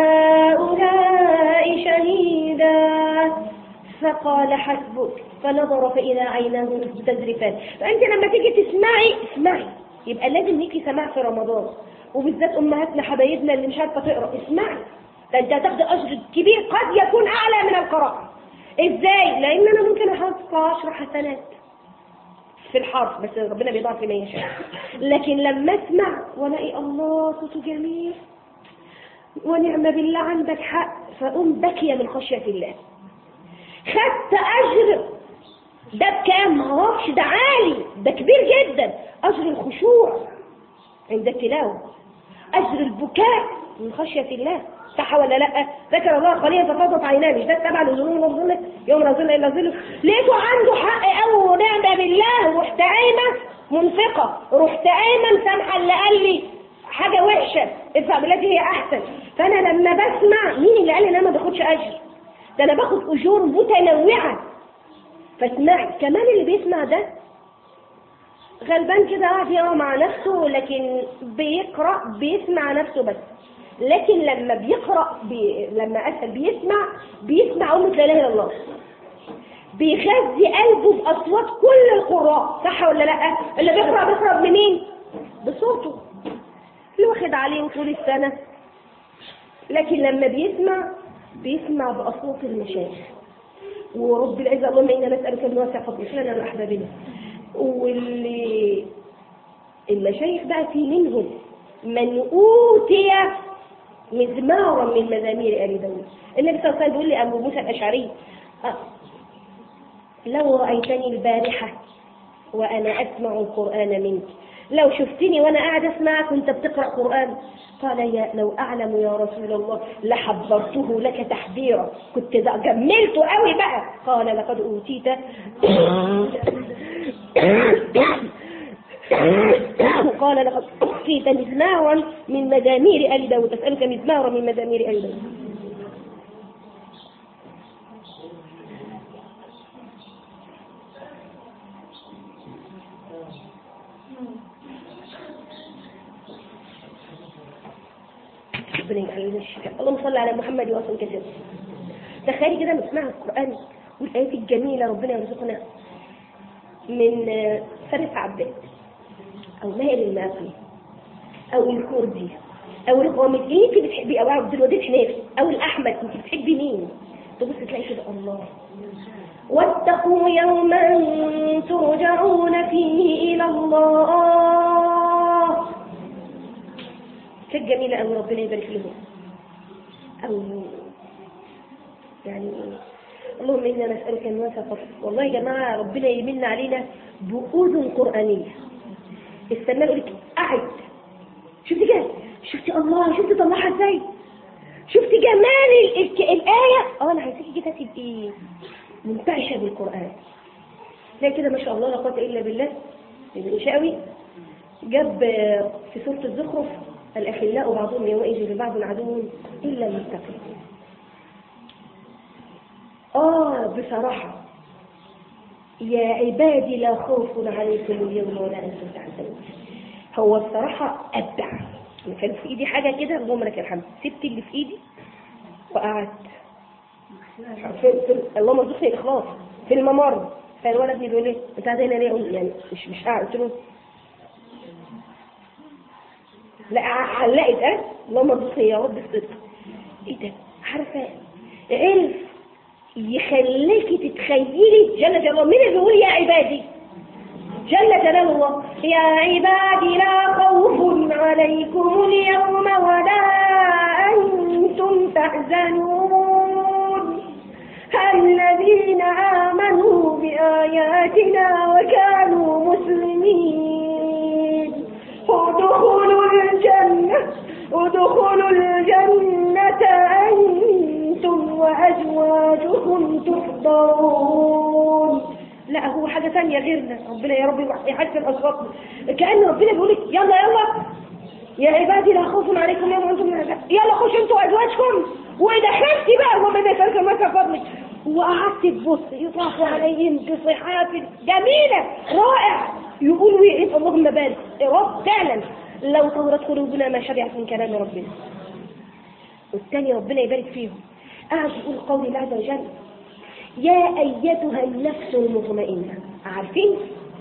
Speaker 1: هؤلاء شهيدا فقال حسبك فنظر فإذا عيناه تذرفان فأنت لما تيجي تسمعي اسمعي يبقى لازم ليكي سماع في رمضان وبالذات أمهاتنا حبايبنا اللي مش عارفة تقرأ اسمعي ده انت هتاخد أجر كبير قد يكون أعلى من القراءة ازاي؟ لأن أنا ممكن أحط عشر حسنات في الحرف بس ربنا بيضاعف لما يشاء لكن لما اسمع والاقي الله صوته جميل ونعم بالله عندك حق فأقوم باكية من خشية الله خدت أجر ده بكام معرفش ده عالي ده كبير جدا أجر الخشوع عند التلاوة أجر البكاء من خشية الله صح ولا لا ذكر الله قليلا ففضت عيناه مش ده تبع لظلوم وظلك يوم لا ظل الا ظله لقيته عنده حق قوي ونعمه بالله رحت قايمه منفقه رحت قايمه مسامحه اللي قال لي حاجه وحشه ادفع بالتي هي احسن فانا لما بسمع مين اللي قال لي ان انا ما باخدش اجر ده انا باخد اجور متنوعه فاسمعي كمان اللي بيسمع ده غلبان كده قاعد يقرا مع نفسه لكن بيقرا بيسمع نفسه بس لكن لما بيقرا بي... لما اسال بيسمع بيسمع امه لا اله الا الله بيغذي قلبه باصوات كل القراء صح ولا لا اللي بيقرا بيقرا بمين بصوته اللي واخد عليه طول السنه لكن لما بيسمع بيسمع باصوات المشايخ ورب العزة اللهم إنا نسألك من واسع فضلك لنا الأحبابنا واللي المشايخ بقى في منهم من أوتي مزمارا من مزامير آل داود النبي صلى الله عليه وسلم بيقول لي أبو موسى الأشعري آه. لو رأيتني البارحة وأنا أسمع القرآن منك لو شفتني وأنا قاعد أسمع كنت بتقرأ قرآن قال يا لو أعلم يا رسول الله لحضرته لك تحذيرا كنت جملته قوي بقى قال لقد أوتيت قال لقد أوتيت مزمارا من مزامير آل داود أسألك مزمارا من مزامير آل داود ربنا يجعلنا الشفاء اللهم صل على محمد وسلم كثيرا تخيلي كده نسمع القرآن والآيات الجميلة ربنا يرزقنا من فارس عباد أو ماهر الماقي أو الكردي أو الغامدي انت بتحبي أو عبد الوديد حنافي أو الأحمد انت بتحبي مين تبص تلاقي كده الله واتقوا يوما ترجعون فيه إلى الله كانت جميلة أوي ربنا يبارك لهم أو يعني اللهم إنا نسألك أن فضلك والله يا جماعة ربنا يمن علينا بأذن قرآنية استنى أقول لك قعد شفتي كده شفتي الله شفتي طلعها ازاي شفتي جمال ال- ال- الآية اه أنا عايزاكي كده تبقي منتعشة بالقرآن زي كده ما شاء الله لا قوة إلا بالله الإنشاوي جاب في سورة الزخرف الأخلاء بعضهم يومئذ لبعض عدو إلا المتقين آه بصراحة يا عبادي لا خوف عليكم اليوم ولا أنتم تحزنون هو الصراحة أبدع أنا كان في إيدي حاجة كده اللهم لك الحمد سبت اللي في إيدي وقعدت في في اللهم ارزقني الإخلاص في الممر فالولد ابني بيقول لي أنت قاعد هنا ليه؟ قلت يعني مش مش قاعد قلت له لا علقت اه اللهم ارزقني يا رب الصدق ايه ده عارفه علم يخليكي تتخيلي جل جلاله مين اللي بيقول يا عبادي جل جلال الله يا عبادي لا خوف عليكم اليوم ولا أنتم تحزنون الذين آمنوا بآياتنا وكانوا مسلمين ادخلوا الجنة ادخلوا الجنة أنتم وأزواجكم تحضرون لا هو حاجة ثانية غيرنا ربنا يا رب يحسن أصواتنا كأن ربنا بيقول لك يلا يلا يا عبادي لا خوف عليكم يوم أنتم من العذاب يلا خشوا أنتوا وأزواجكم ودخلتي بقى وما بيسألك ما فضلك وقعدت تبص يطاف عليهم بصحات جميلة رائع يقولوا ايه اللهم بارك رب فعلا لو طورت قلوبنا ما شبعت من كلام ربنا والثاني ربنا يبارك فيهم قاعد يقول قول الله عز وجل يا أيتها النفس المطمئنة عارفين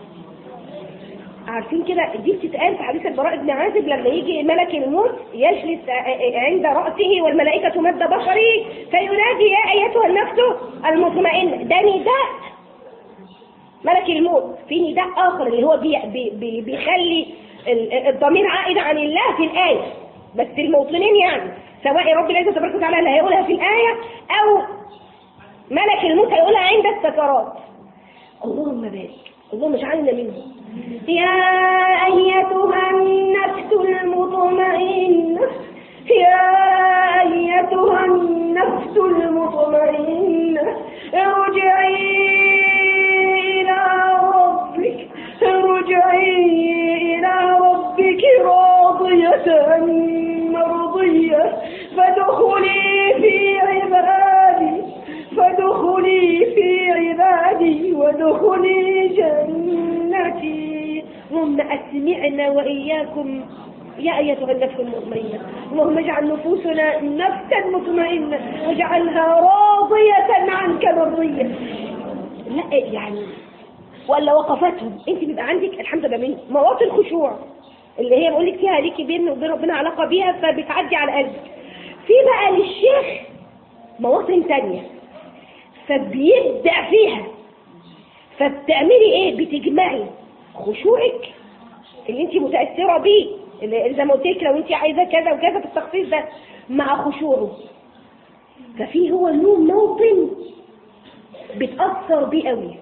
Speaker 1: عارفين كده دي بتتقال في حديث البراء بن عازب لما يجي ملك الموت يجلس عند رأسه والملائكة مد بصره فينادي يا أيتها النفس المطمئنة ده نداء ملك الموت في نداء آخر اللي هو بي بي بي بيخلي الضمير عائد عن الله في الآية بس الموطنين يعني سواء رب العزة تبارك وتعالى اللي هيقولها في الآية أو ملك الموت هيقولها عند السكرات اللهم بارك اللهم اجعلنا منهم يا أيتها النفس المطمئنة يا أيتها النفس المطمئنة ارجعي إلى ربك ارجعي إلى ربك راضية مرضية فادخلي في عبادي فادخلي في عبادي وادخلي جنتي اللهم أسمعنا وإياكم يا أيتها النفس المطمئنة اللهم اجعل نفوسنا نفسا مطمئنة واجعلها راضية عنك مرضية لا يعني ولا وقفتهم انت بيبقى عندك الحمد لله من مواطن خشوع اللي هي بقول لك فيها ليكي بين وبين ربنا علاقه بيها فبتعدي على قلبك في بقى للشيخ مواطن تانية فبيبدع فيها فبتعملي ايه بتجمعي خشوعك اللي انت متاثره بيه اللي زي ما قلت لك لو انت عايزه كذا وكذا في التخصيص ده مع خشوعه ففي هو له موطن بتاثر بيه قوي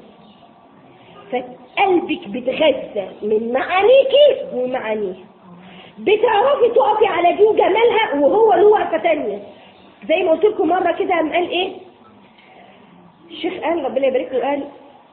Speaker 1: فقلبك بتغذى من معانيكي ومعانيه بتعرفي تقفي على دي وجمالها وهو له وقفه تانية زي ما قلت لكم مره كده قام قال ايه الشيخ قال ربنا يبارك له قال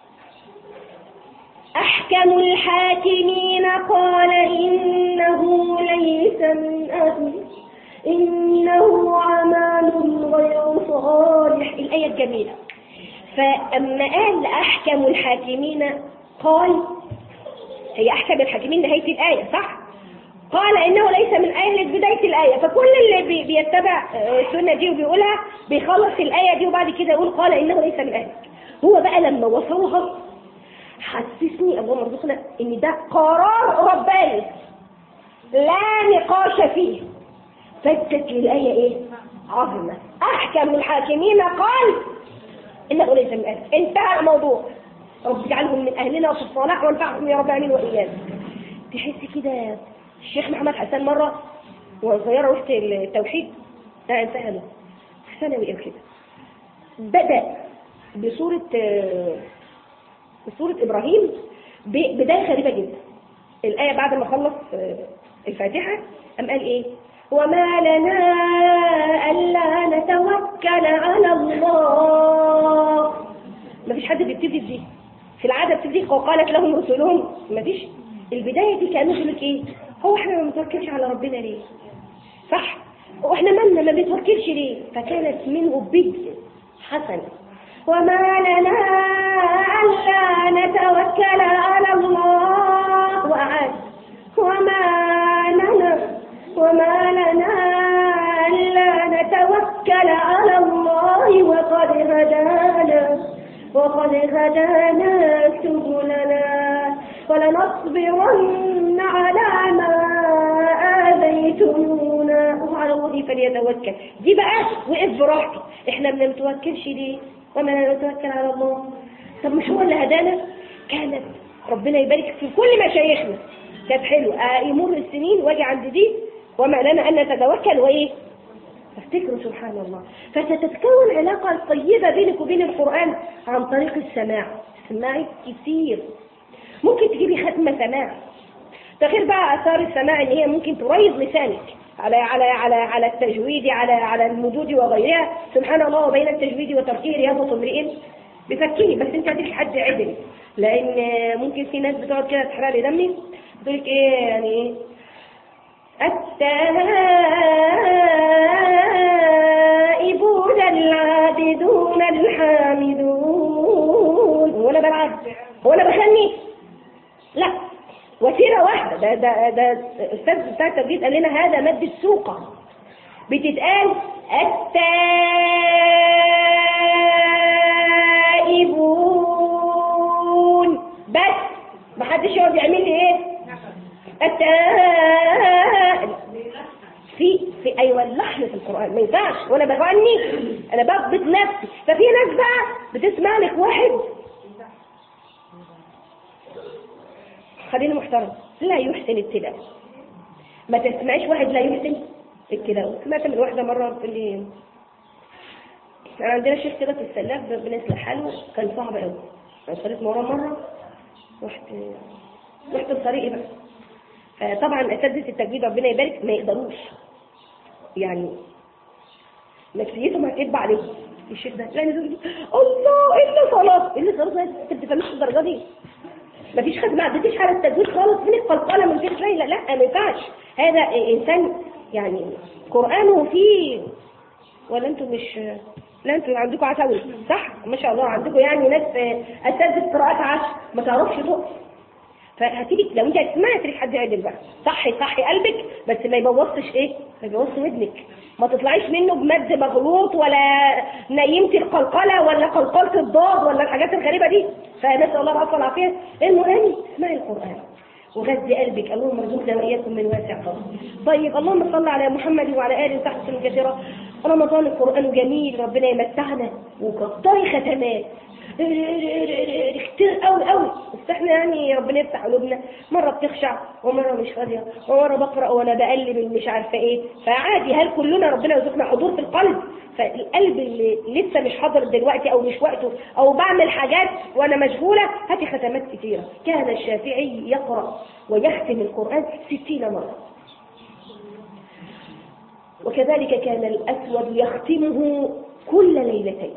Speaker 1: أحكم الحاكمين قال إنه ليس من أهل إنه عمال غير صالح الآية الجميلة فأما قال أحكم الحاكمين قال هي أحكم الحاكمين نهاية الآية صح؟ قال إنه ليس من أهل بداية الآية فكل اللي بي بيتبع السنة دي وبيقولها بيخلص الآية دي وبعد كده يقول قال إنه ليس من أهلك هو بقى لما وصلها حسسني اللهم ارزقنا ان ده قرار رباني لا نقاش فيه فدت الآية ايه عظمة احكم الحاكمين قال انه ليس من اهل انتهى الموضوع رب اجعلهم من اهلنا وفي الصلاح وانفعهم يا رب العالمين وايانا تحس كده الشيخ محمد حسن مرة وأنا صغيرة رحت التوحيد لا انتهى له في ثانوي او كده بدأ بصورة بصورة إبراهيم بداية غريبة جدا الآية بعد ما خلص الفاتحة أم قال إيه وما لنا ألا نتوكل على الله ما فيش حد بيبتدي دي في العادة بتبتدي وقالت لهم رسلهم ما فيش البداية دي كانوا يقول لك إيه هو احنا ما بنتوكلش على ربنا ليه صح واحنا مالنا ما بنتوكلش ليه فكانت منه بدء حسن وما لنا ألا نتوكل على الله وأعاد وما لنا وما لنا ألا نتوكل على الله وقد هدانا وقد هدانا سبلنا ولنصبرن على ما آذيتمونا وعلى الله فليتوكل دي بقى وقف براحتي احنا ما بنتوكلش ليه وما لا نتوكل على الله طب مش هو اللي هدانا كانت ربنا يبارك في كل مشايخنا كانت حلوه آه يمر السنين واجي عند دي وما لنا ان نتوكل وايه افتكروا سبحان الله فستتكون علاقة طيبة بينك وبين القرآن عن طريق السماع سماعي كتير ممكن تجيبي ختمة سماع ده غير بقى اثار السماع ان هي ممكن تريض لسانك على على على على التجويد على على المدود وغيرها سبحان الله وبين التجويد وتركيه رياضة امرئ بفكري بس انت هتيجي حد عدل لان ممكن في ناس بتقعد كده تحرق لي دمي تقول لك ايه يعني ايه التائبون العابدون الحامدون وانا بلعب هو انا بغني لا وسيله واحده ده ده ده الاستاذ بتاع التوجيه قال لنا هذا مد السوقه بتتقال التائبون بس محدش يقعد يعمل لي ايه التائب في في ايوه اللحن في القران ما ينفعش وانا بغني انا بضبط نفسي ففي ناس بقى بتسمع لك واحد خلينا محترم لا يحسن التلاوه ما تسمعيش واحد لا يحسن التلاوه سمعت من واحده مره بتقول لي كان عندنا شيخ كده في السلاف بنسلح حاله كان صعب قوي انا صليت وراه مره رحت رحت لطريقي بقى طبعا اساتذه التجويد ربنا يبارك ما يقدروش يعني نفسيتهم هتتبع عليه الشيخ ده يعني يقول الله الا صلاه الا صلاه انت بتفهمش الدرجه دي مفيش خد ما عدتش على التجويد خالص من القلقله من فيش لا لا ما ينفعش هذا انسان يعني قرانه فيه ولا انتم مش لا انتوا عندكم عتاوي صح ما شاء الله عندكم يعني ناس اساتذه قراءات عشر ما تعرفش تقرا فهتيجي لو انت سمعت لك حد يعدل بقى صحي صحي قلبك بس ما يبوظش ايه ما يبوظش ودنك ما تطلعيش منه بمد مغلوط ولا نيمت القلقله ولا قلقله الضاد ولا الحاجات الغريبه دي فنسال الله العفو والعافيه المهم اسمعي القران وغذي قلبك اللهم ارزقنا واياكم من واسع فضلك طيب اللهم صل على محمد وعلى اله وصحبه كثيرا رمضان القران جميل ربنا يمتعنا وكتري ختمات كتير قوي قوي بس احنا يعني ربنا يفتح قلوبنا مره بتخشع ومره مش فاضيه ومره بقرا وانا بقلب مش عارفه ايه فعادي هل كلنا ربنا يرزقنا حضور في القلب فالقلب اللي لسه مش حاضر دلوقتي او مش وقته او بعمل حاجات وانا مشغوله هاتي ختمات كتيره كان الشافعي يقرا ويختم القران ستين مره وكذلك كان الاسود يختمه كل ليلتين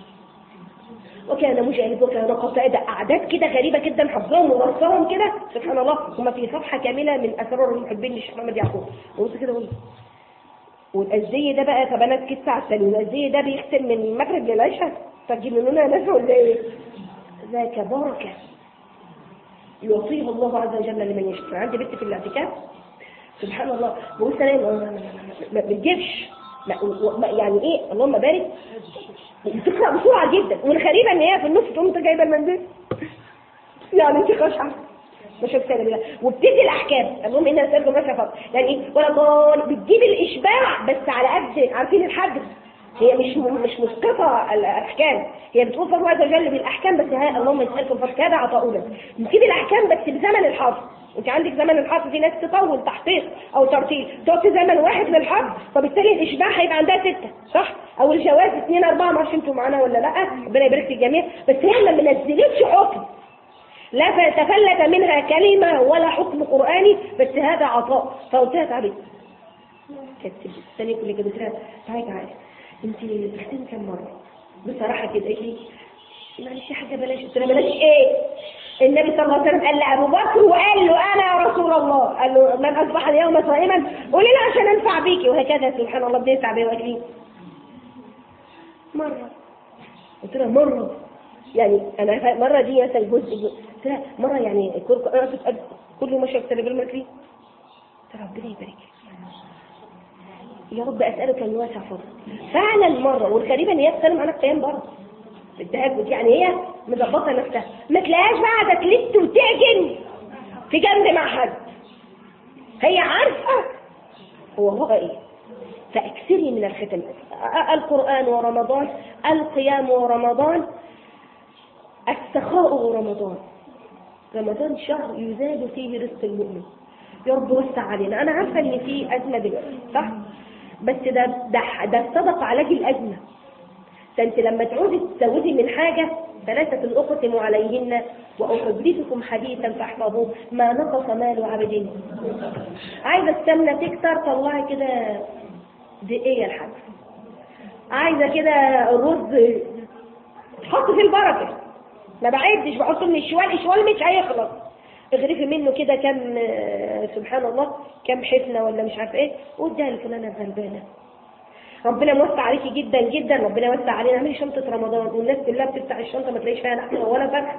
Speaker 1: وكان مجاهد وكان قتادة أعداد كده غريبة جدا حفظهم ورصهم كده سبحان الله هم في صفحة كاملة من أسرار المحبين للشيخ محمد يعقوب وبص كده قول والأزدي ده بقى فبنات كتف على السليم الأزدي ده بيختم من المغرب للعشاء تجننونا ناس ولا ايه؟ ذاك بركة يعطيه الله عز وجل لمن يشاء عندي بنت في الاعتكاف سبحان الله بقول سلام ما بتجيبش يعني ايه اللهم بارك بتقرا بسرعه جدا والغريبه ان هي في النص تقوم جايبه المنديل يعني انت خاشعه ما شفت بالله وبتدي الاحكام المهم انها ترجم ماشيه فقط يعني ايه ولا ضال بتجيب الاشباع بس على قد عارفين الحد هي مش مش مسقطه الاحكام هي بتقول الله عز وجل بالاحكام بس هي اللهم يسالكم فضل هذا عطاؤنا بتجيب الاحكام بس بزمن الحفظ انت عندك زمن الحفظ في ناس تطول تحقيق او ترتيل تقعد في زمن واحد للحفظ فبالتالي الاشباع هيبقى عندها سته صح او الجواز اثنين اربعه ما اعرفش انتوا معانا ولا لا ربنا يبارك في الجميع بس هي ما منزلتش حكم لا تفلت منها كلمه ولا حكم قراني بس هذا عطاء فقلت لها تعالي كانت الثانيه كل كده قلت لها تعالي تعالي انت بتختمي كم مره بصراحه كده قالت لي معلش يا حاجه بلاش قلت لها بلاش ايه النبي صلى الله عليه وسلم قال لابو بكر وقال له انا يا رسول الله قال له من اصبح اليوم صائما قولي له عشان انفع بيكي وهكذا سبحان الله بننفع بيه واكلين مره قلت لها مره يعني انا مره دي مثلا جزء قلت لها مره يعني كل كل ما شفت رجل مكري قلت لها ربنا يبارك يا رب اسالك ان يوسع فضلك فعلا مره والغريبه ان هي بتتكلم عن القيام برضه التهجد يعني هي مظبطه نفسها ما تلاقيهاش بقى تكليت وتعجن في جنب مع حد هي عارفه هو هو ايه فاكثري من الختم القران ورمضان القيام ورمضان السخاء ورمضان رمضان شهر يزاد فيه رزق المؤمن يا رب وسع علينا انا عارفه ان في ازمه دلوقتي صح بس ده ده ده الصدقه علاج الازمه ده انت لما تعوزي تزودي من حاجه ثلاثة أقسم عليهن وأحدثكم حديثا فاحفظوه ما نقص مال عبد عايزة السمنة تكتر طلعي كده دقيقة الحاج عايزة كده الرز تحط في البركة ما بعدش بحط من الشوال الشوال مش هيخلص اغرفي منه كده كم سبحان الله كم حفنة ولا مش عارف ايه واديها لفلانة غلبانة ربنا موسع عليكي جدا جدا ربنا يوسع علينا اعملي شنطه رمضان والناس كلها بتفتح الشنطه ما تلاقيش فيها لحمه ولا فرخ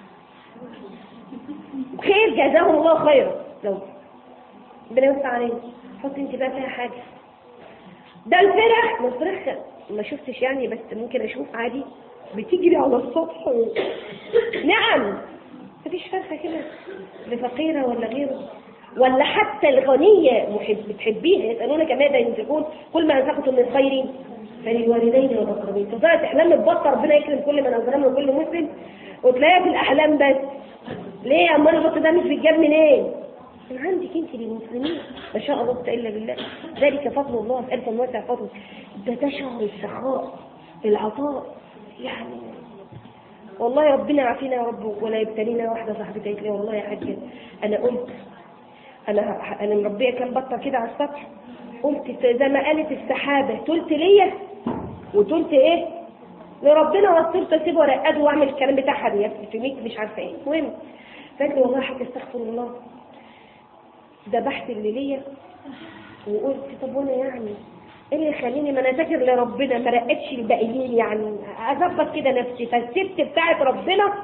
Speaker 1: خير جزاهم الله خيرا لو ربنا يوسع علينا حطي انت بقى فيها حاجه ده الفرخ ما الفرخ ما شفتش يعني بس ممكن اشوف عادي بتجري على السطح و... نعم مفيش فرخه كده لفقيره ولا غيره ولا حتى الغنية محب بتحبيها يسألونك ماذا ينفقون كل ما أنفقتم من خير فللوالدين والأقربين تفضل تحلم ببطة ربنا يكرم كل من أظلم وكل مسلم وتلاقيها في الأحلام بس ليه يا أمال البط ده مش بيتجاب منين؟ من عندك انت للمسلمين ما شاء الله لا الا بالله ذلك فضل الله اسالك من واسع فضل ده ده شهر السخاء العطاء يعني والله ربنا عافينا يا رب ولا يبتلينا واحده صاحبتي قالت لي والله يا حاجه انا قلت انا انا مربيه كام بطه كده على السطح قلت زي ما قالت السحابه قلت ليا وقلت ايه لربنا وصرت اسيبه وارقده واعمل الكلام بتاعها دي في ميك مش عارفه ايه المهم فقالت لي والله يا حاجه استغفر الله ذبحت اللي ليا وقلت طب وانا يعني ايه اللي يخليني ما انا ذاكر لربنا ما رقتش الباقيين يعني اظبط كده نفسي فالست بتاعت ربنا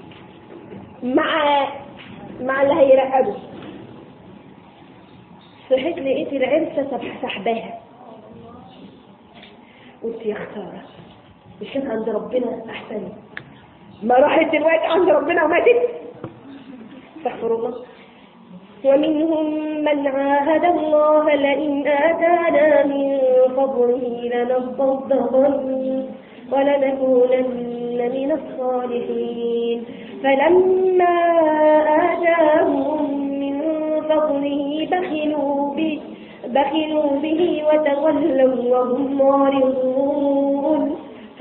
Speaker 1: مع مع اللي هيرقده صحيت لقيت العرسة سحباها قلت يا خسارة مش كان عند ربنا أحسن ما راحت دلوقتي عند ربنا وماتت استغفر الله ومنهم من عاهد الله لئن آتانا من فضله لنصدقن ولنكونن من الصالحين فلما آتاهم من فضله بخلوا به بخلوا به وتولوا وهم معرضون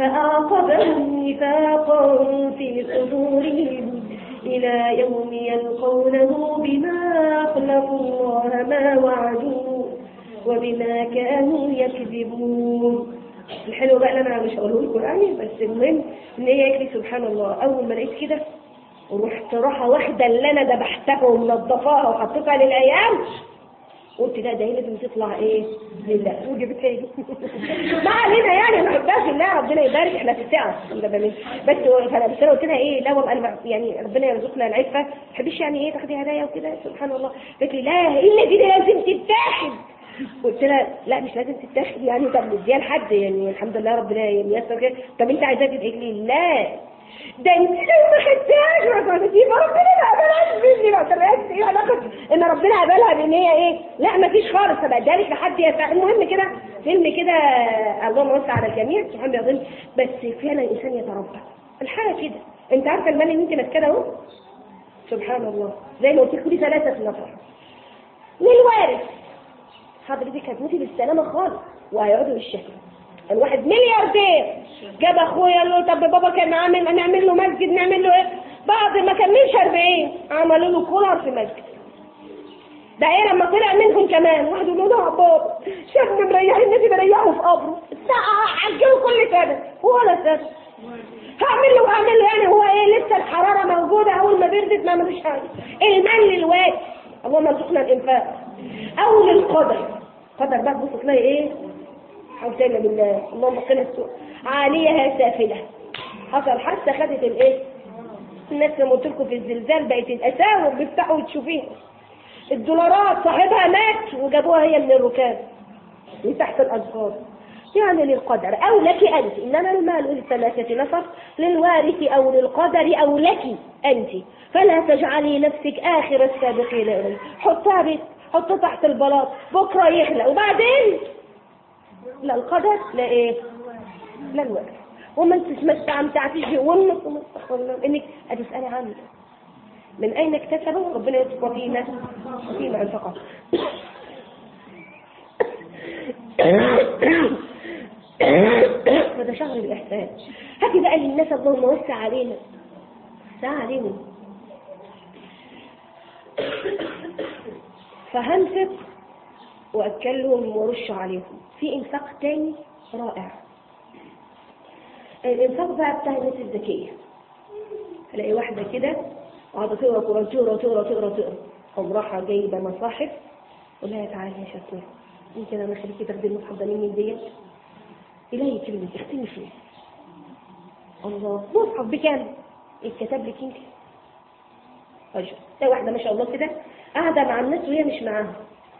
Speaker 1: فأعقبهم نفاقا في صدورهم إلى يوم يلقونه بما أخلفوا الله ما وعدوا وبما كانوا يكذبون الحلو بقى اللي انا مش هقوله لكم يعني بس المهم ان هي قالت لي سبحان الله اول ما لقيت كده ورحت راحه واحده اللي انا ذبحتها ومنضفاها وحطيتها للايام قلت لا ده هي لازم تطلع ايه لله وجبتها لي ما علينا يعني انا بحبها في الله ربنا يبارك احنا في الساعه بس فانا بس انا قلت لها ايه لا والله انا يعني ربنا يرزقنا العفه ما تحبيش يعني ايه تاخدي هدايا وكده سبحان الله قالت لي لا الا دي لازم تتاخد قلت لها لا مش لازم تتاخد يعني طب نديها لحد يعني الحمد لله ربنا ييسر كده طب انت عايزاها تدعي لي لا ده انت لو ما خدتهاش ما كنتي ربنا ما قبلهاش مني ما طلعتش ايه علاقه ان ربنا قبلها بان هي ايه لا ما فيش خالص طب اديها لك لحد يسع المهم كده فيلم كده اللهم وسع على الجميع سبحان الله بس فعلا الانسان يتربى الحاجه كده انت عارفه المال اللي انت ماسكاه اهو سبحان الله زي ما قلت لك ثلاثه نفر للوارث حضرتك هتموتي بالسلامه خالص وهيقعدوا بالشكل الواحد ملياردير جاب اخويا قال له طب بابا كان عامل نعمل له مسجد نعمل له ايه بعد ما كملش 40 عملوا له كولر في مسجد ده ايه لما طلع منهم كمان واحد يقول له ده بابا شافنا مريحين النبي بريحه في قبره عجله كل سنه ولا سنه هعمل له وهعمل له يعني هو ايه لسه الحراره موجوده اول ما بردت ما ملوش حاجه المال للواد اللهم ارزقنا الانفاق او للقدر قدر بقى تبص تلاقي ايه حوسنا بالله اللهم قنا السوء عاليها سافلة حصل حتى خدت الايه الناس لما قلت لكم في الزلزال بقت الاساور بيفتحوا وتشوفيها الدولارات صاحبها مات وجابوها هي من الركاب من تحت الأذكار يعني للقدر أو لك أنت إنما المال للثلاثة نفر للوارث أو للقدر أو لك أنت فلا تجعلي نفسك آخر السابقين إليه حطها بيت حطه تحت البلاط بكرة يخلق وبعدين لا القدر لا ايه لا الوقت وما انت ما استمتعتيش والنص انك هتسالي عنه من اين اكتسبه ربنا يذكر فينا فيما انفقه فده شهر الاحسان هاتي بقى للناس اللهم وسع علينا وسع علينا فهنفق وأكلهم ورش عليهم في إنفاق تاني رائع الإنفاق بقى بتاع الناس الذكية تلاقي واحدة كده قاعدة تقرا قرآن تقرا تقرا تقرا تقرا قوم راحة جايبة مصاحف قول لها تعالي يا شطورة يمكن أنا خليكي تاخدي المصحف ده مني ديت إلهي كلمة اختمي فيه الله مصحف بكام اتكتب لك انت أجل ده واحدة ما شاء الله كده قاعدة مع الناس وهي مش معاهم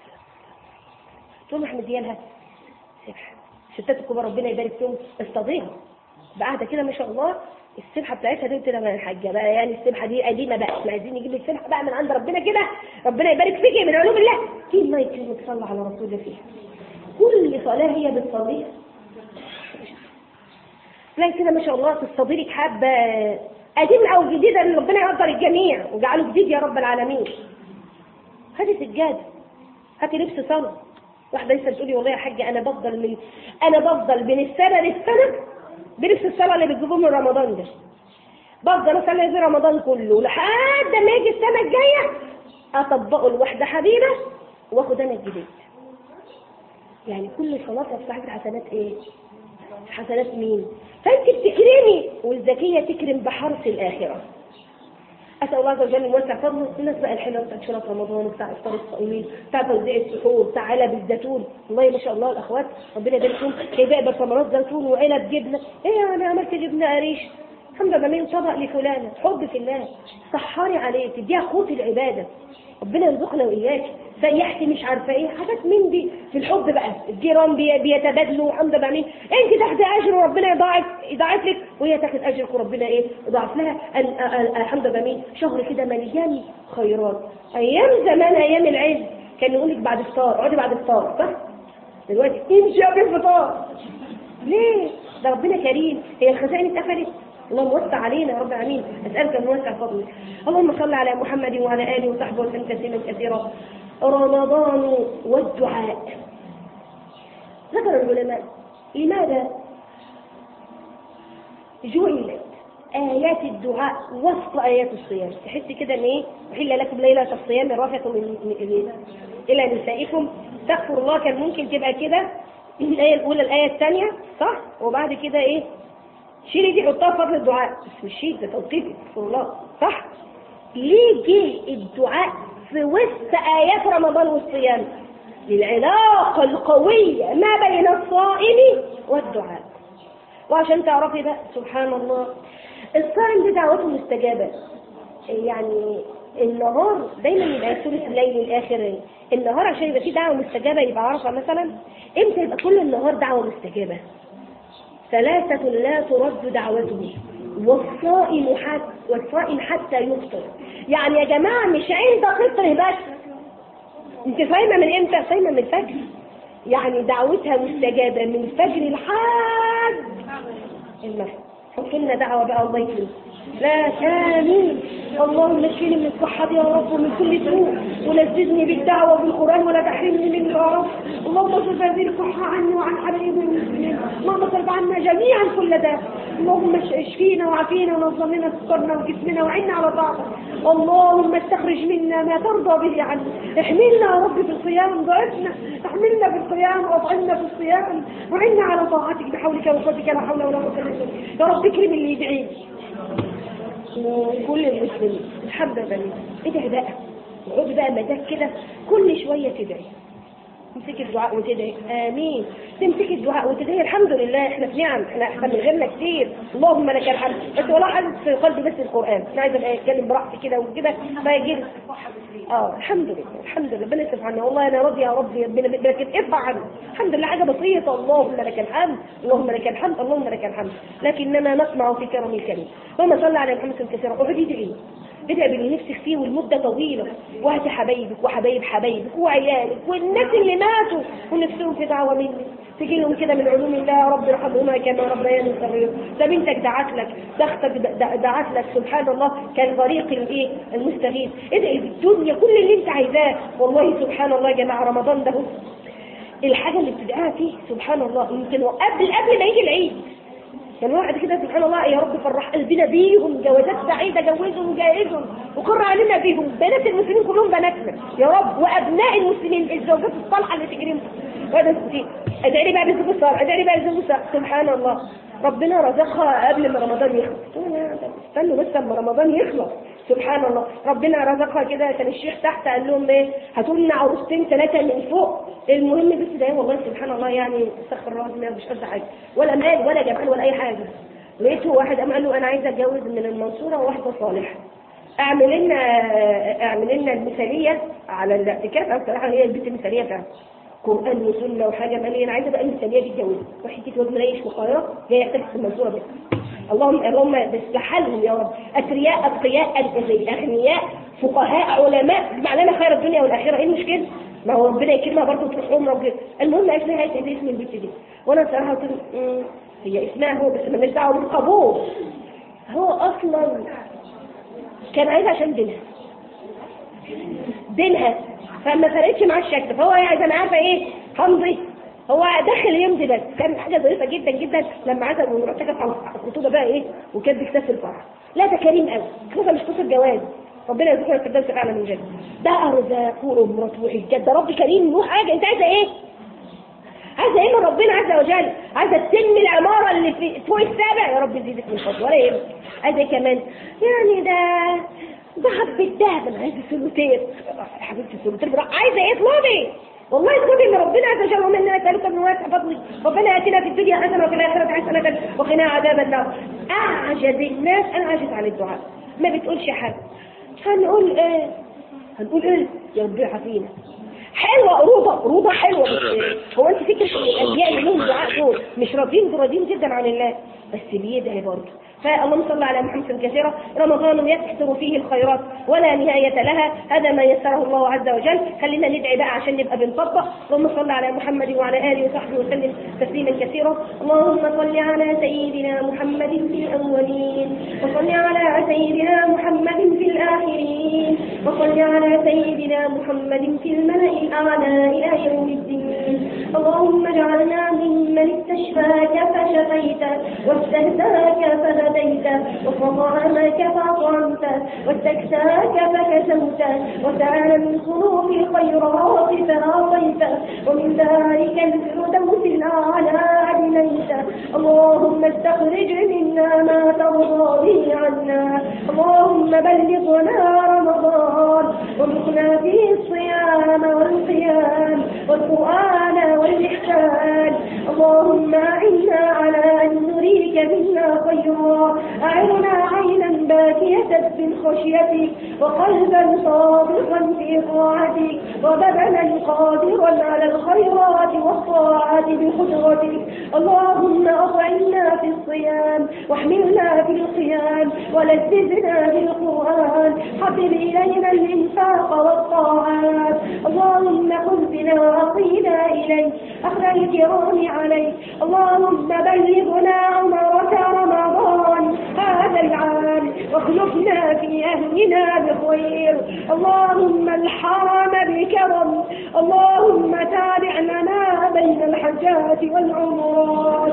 Speaker 1: تقول احمد ديالها سبحة الستات الكبار ربنا يبارك فيهم استضيها قاعدة كده ما شاء الله السبحة بتاعتها دي قلت لها ما الحاجة بقى يعني السبحة دي قديمة بقى احنا عايزين نجيب لك سبحة بقى من عند ربنا كده ربنا يبارك فيكي من علوم الله في ما يكلمك صلى على رسول الله فيها كل صلاة هي بتصليها تلاقي كده ما شاء الله تصطدرك حبة قديم أو جديد أن ربنا يقدر الجميع وجعله جديد يا رب العالمين هاتي سجادة هاتي لبس صلاة واحدة لسه بتقولي والله يا حاجة أنا بفضل من أنا بفضل من السنة للسنة بلبس الصلاة اللي بتجيبوه من رمضان ده بفضل أصلي في رمضان كله لحد ما يجي السنة الجاية أطبقه لواحدة حبيبة وآخد أنا الجديد يعني كل صلاة بصاحب حسنات إيه؟ حسنات مين فانت بتكرمي والذكية تكرم بحرص الآخرة أسأل الله عز وجل يوسع فضله الناس بقى الحلوة بتاعت شرط رمضان وبتاع إفطار الصائمين بتاع توزيع السحور بتاع علب الزيتون والله ما شاء الله الأخوات ربنا يبارك فيهم جايبه برطمانات زيتون وعلب جبنة إيه أنا عملت جبنة قريش الحمد لله من طبق لفلانة حب في الله سحري عليه تديها قوت العبادة ربنا يرزقنا وإياك سيحتي مش عارفة ايه حاجات من دي في الحب بقى الجيران بي بيتبادلوا حمد بقى مين انت تاخدي اجر وربنا يضاعف يضاعف لك وهي تاخد اجرك وربنا ايه يضاعف لها الحمد لله مين شهر كده مليان خيرات ايام زمان ايام العز كان يقول لك بعد الفطار اقعدي بعد الفطار صح دلوقتي امشي قبل الفطار ليه ده ربنا كريم هي الخزائن اتقفلت اللهم وسع علينا يا رب العالمين اسالك ان وسع فضلك اللهم صل على محمد وعلى اله وصحبه وسلم تسليما كثيرا رمضان والدعاء ذكر العلماء لماذا جعلت آيات الدعاء وسط آيات الصيام تحس كده ان ايه أحل لكم ليلة الصيام رافة من من- إلى نسائكم تغفر الله كان ممكن تبقى كده الآية الأولى الآية الثانية صح وبعد كده ايه شيلي دي حطها في فضل الدعاء بس مش شيل ده توقيفي استغفر الله صح ليه جه الدعاء في وسط آيات رمضان والصيام للعلاقة القوية ما بين الصائم والدعاء وعشان تعرفي بقى سبحان الله الصائم دي دعوته مستجابة يعني النهار دايما يبقى ثلث الليل الاخر النهار عشان يبقى فيه دعوة مستجابة يبقى عرفة مثلا امتى يبقى كل النهار دعوة مستجابة ثلاثة لا ترد دعوته والصائم حتى والصائم حتى يفطر يعني يا جماعة مش عند فطر بس انت صايمة من امتى صايمة من الفجر يعني دعوتها مستجابة من الفجر لحد المغرب حط لنا دعوة بقى الله يكرمك لا آمين اللهم اشفيني من الصحة يا رب ومن كل سوء ونزدني بالدعوة بالقرآن ولا تحرمني منه يا رب اللهم اصرف هذه الصحة عني وعن حبايبي المسلمين اللهم اصرف عنا جميعا كل ده اللهم اشفينا وعافينا ونظم لنا سكرنا وجسمنا وعنا على طاعتك اللهم استخرج منا ما ترضى به عنا احملنا يا رب في الصيام ضعفنا احملنا في الصيام واطعمنا في الصيام وعنا على طاعتك بحولك وقوتك لا حول ولا قوة الا بالله يا رب اكرم اللي يدعي وكل المسلمين الحمد لله ادعي بقى اقعدي بقى مزاج كده كل شوية تدعي تمسكي الدعاء وتدعي امين تمسكي الدعاء وتدعي الحمد لله احنا في نعم احنا احسن من غيرنا كتير اللهم لك الحمد بس والله حاسس في قلبي بس القران انا عايزه ابقى اتكلم براحتي كده وكده فيجي اه الحمد لله الحمد لله ربنا يصرف عنا والله انا راضيه يا رب ربنا لكن ارفع عني الحمد لله حاجه بسيطه اللهم لك الحمد اللهم لك الحمد اللهم لك الحمد لكننا نطمع في كرم الكريم اللهم صل على محمد كثيرا اقعدي ادعي ادعي باللي نفسك فيه والمدة طويلة وهاتي حبايبك وحبايب حبايبك وعيالك والناس اللي ماتوا ونفسهم في دعوة مني تجي لهم كده من علوم الله يا رب ارحمهما كما ربياني صغير ده بنتك دعت لك ده اختك د- دعت لك سبحان الله كان طريق الايه المستغيث ادعي بالدنيا كل اللي انت عايزاه والله سبحان الله يا جماعه رمضان ده هو الحاجه اللي بتدعيها فيه سبحان الله يمكن قبل قبل ما يجي العيد كان واحد كده سبحان الله يا رب فرح قلبنا بيهم جوازات سعيدة جوزهم جائزهم وقر علينا بيهم بنات المسلمين كلهم بناتنا يا رب وأبناء المسلمين الزوجات الصالحة اللي تجريهم وهذا كتير ادعي لي بقى بالزوج الصالح ادعي لي بقى بالزوج الصالح سبحان الله ربنا رزقها قبل ما رمضان يخلص قلت له يا ده استنوا بس اما رمضان يخلص سبحان الله ربنا رزقها كده كان الشيخ تحت قال لهم ايه هاتوا لنا عروستين ثلاثه من فوق المهم بس ده والله سبحان الله يعني استغفر الله العظيم مش قصدي حاجه ولا مال ولا جمال ولا اي حاجه لقيته واحد قام قال له انا عايز اتجوز من المنصوره وواحده صالحه اعمل لنا اعمل لنا المثاليه على الاعتكاف انا بصراحه هي البنت المثاليه فعلا قران وسنه وحاجه قال لي انا عايزه بقى المثاليه دي اتجوزها واحد كده واد مريش وقاهره جاي يعتكف في المنصوره بس اللهم اللهم بس حالهم يا رب اثرياء اتقياء اغنياء فقهاء علماء معنانا خير الدنيا والاخره ايه المشكله؟ ما هو ربنا يكرمها برضه وتروح عمره وكده المهم عرفنا هي ايه اسم البنت دي وانا بصراحه قلت له، مم، هي اسمها هو بس مالناش دعوه بالقبول هو اصلا كان عايزها عشان دينها دينها فما فرقتش معاه الشكل فهو يعني انا عارفه ايه همضي هو دخل يمضي بس كان حاجه ظريفه جدا جدا لما عزل ومعتكف على الخطوبه بقى ايه وكان بيكتسب الفرح لا ده كريم قوي خصوصا مش قصه جواز ربنا يرزقنا الفردوس فعلا من جد ده ارزاق وامرات وحجات ده رب كريم له حاجه انت عايزه ايه؟ عايزه ايه من ربنا عز وجل عايزه تتم العماره اللي في فوق السابع يا رب يزيدك من فضله ولا يهمك عايزه ايه كمان يعني ده ذهب بالذهب انا عايزه سلوتير حبيبتي سلوتير برا- عايزه ايه اطلبي والله اطلبي من ربنا عز وجل ومن اننا نسالك من واسع فضلك ربنا اتنا في الدنيا حسنه وفي الاخره حسنه وقنا عذاب النار اعجز الناس انا عاجز عن الدعاء ما بتقولش حاجه هنقول ايه هنقول ايه يا رب عافينا حلوه روضه روضه حلوه بس إيه؟ هو انت فكره ان الانبياء اللي لهم دعاء دول مش راضيين دول راضيين جدا عن الله بس بيدعي برضه فاللهم صل على محمد كثيرا رمضان يكثر فيه الخيرات ولا نهاية لها هذا ما يسره الله عز وجل خلينا ندعي بقى عشان نبقى بنطبق اللهم صل على محمد وعلى آله وصحبه وسلم تسليما كثيرا اللهم صل على سيدنا محمد في الأولين وصل على سيدنا محمد في الآخرين وصل على سيدنا محمد في الملأ الأعلى إلى يوم الدين اللهم اجعلنا ممن استشفاك فشفيت واستهداك فهديت وفطعمك فأطعمت واستكساك فكسوت وسعى من صنوف الخيرات فأعطيت ومن ذلك الفردوس الأعلى أدنيت اللهم استخرج منا ما ترضى به عنا اللهم بلغنا رمضان وارزقنا فيه الصيام والقيام والقرآن والإحسان اللهم أعنا على أن نريك منا خيرا أعرنا عينا باكية من خشيتك وقلبا صادقا في طاعتك وبدنا قادرا على الخيرات والطاعات بقدرتك اللهم أطعمنا في الصيام واحملنا في القيام ولذذنا بالقرآن حبب إلينا الإنفاق والطاعات اللهم خذ بنا وأعطينا إليك أخذ الكرام عليك اللهم بلغنا عمرك رمضان هذا العام واخلفنا في أهلنا بخير اللهم الحرم بكرم اللهم تابع لنا بين الحجات والعمرات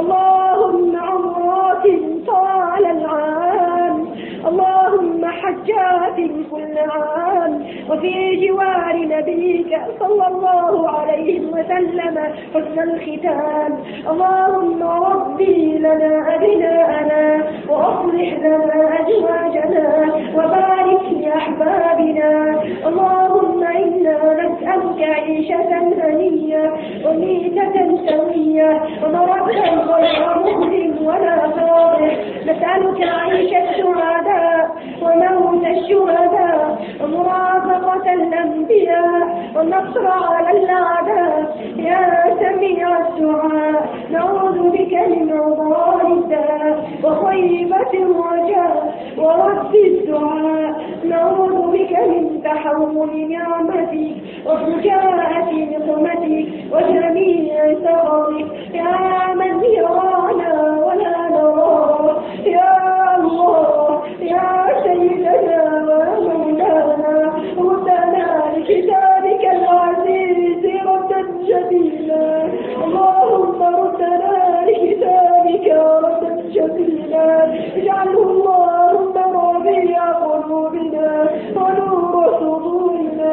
Speaker 1: اللهم عمرات طال العام اللهم حجات كل عام وفي جوار نبيك صلى الله عليه وسلم حسن الختام اللهم ربي لنا أبناءنا وأصلح لنا أزواجنا وبارك لأحبابنا اللهم إنا نسألك عيشة هنية وميتة سوية ومردا غير مهل ولا فاضح نسألك عيش الشهداء وموت الشهداء ومرافقة الأنبياء والنصر على الأعداء يا سميع الدعاء نعوذ بك من عضال الداء وخيبة الرجاء ورد الدعاء نعوذ بك من تحول نعمتك وفجاءة نقمتك وجميع سخطك يا من يرانا ولا نراه يا الله يا سيدنا ومولانا ردنا لكتابك العزيز ردا جميلا اللهم ردنا لكتابك ردا جميلا اجعله اللهم ربيع قلوبنا ونور صدورنا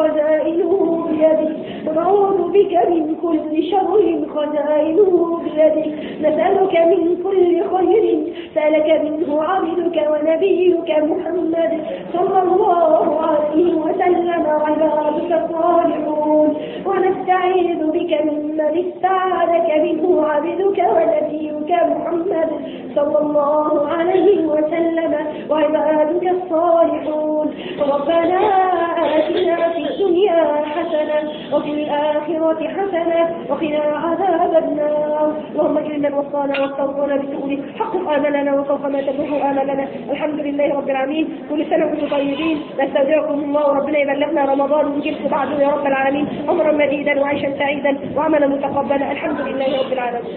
Speaker 1: خزائنه بيدك ونعوذ بك من كل شر خزائنه بيدك نسألك من كل خير سألك منه عبدك ونبيك محمد صلى الله عليه وسلم وعبادك الصالحون ونستعيذ بك ممن استعاذك منه عبدك ونبيك محمد صلى الله عليه وسلم وعبادك الصالحون ربنا آتنا في الدنيا حسنة وفي الآخرة حسنة وقنا عذاب النار اللهم اجعل من وصانا واستوصانا بسؤول حقق آملنا وسوف ما تبلغ آملنا الحمد لله رب العالمين كل سنة وانتم طيبين نستودعكم الله وربنا يبلغنا رمضان ونجيبكم بعده يا رب العالمين عمرا مديدا وعيشا سعيدا وعملا متقبلا الحمد لله رب العالمين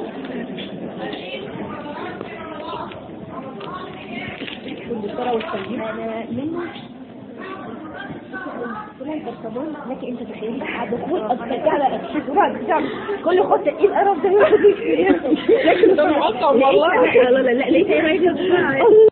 Speaker 1: كل الصلاة والتسليم أنا من لك انت تخيل بعد كل أصدقاء كل خط ايه القرف ده لكن
Speaker 2: ده مقطع والله.
Speaker 1: لا لا لا ليه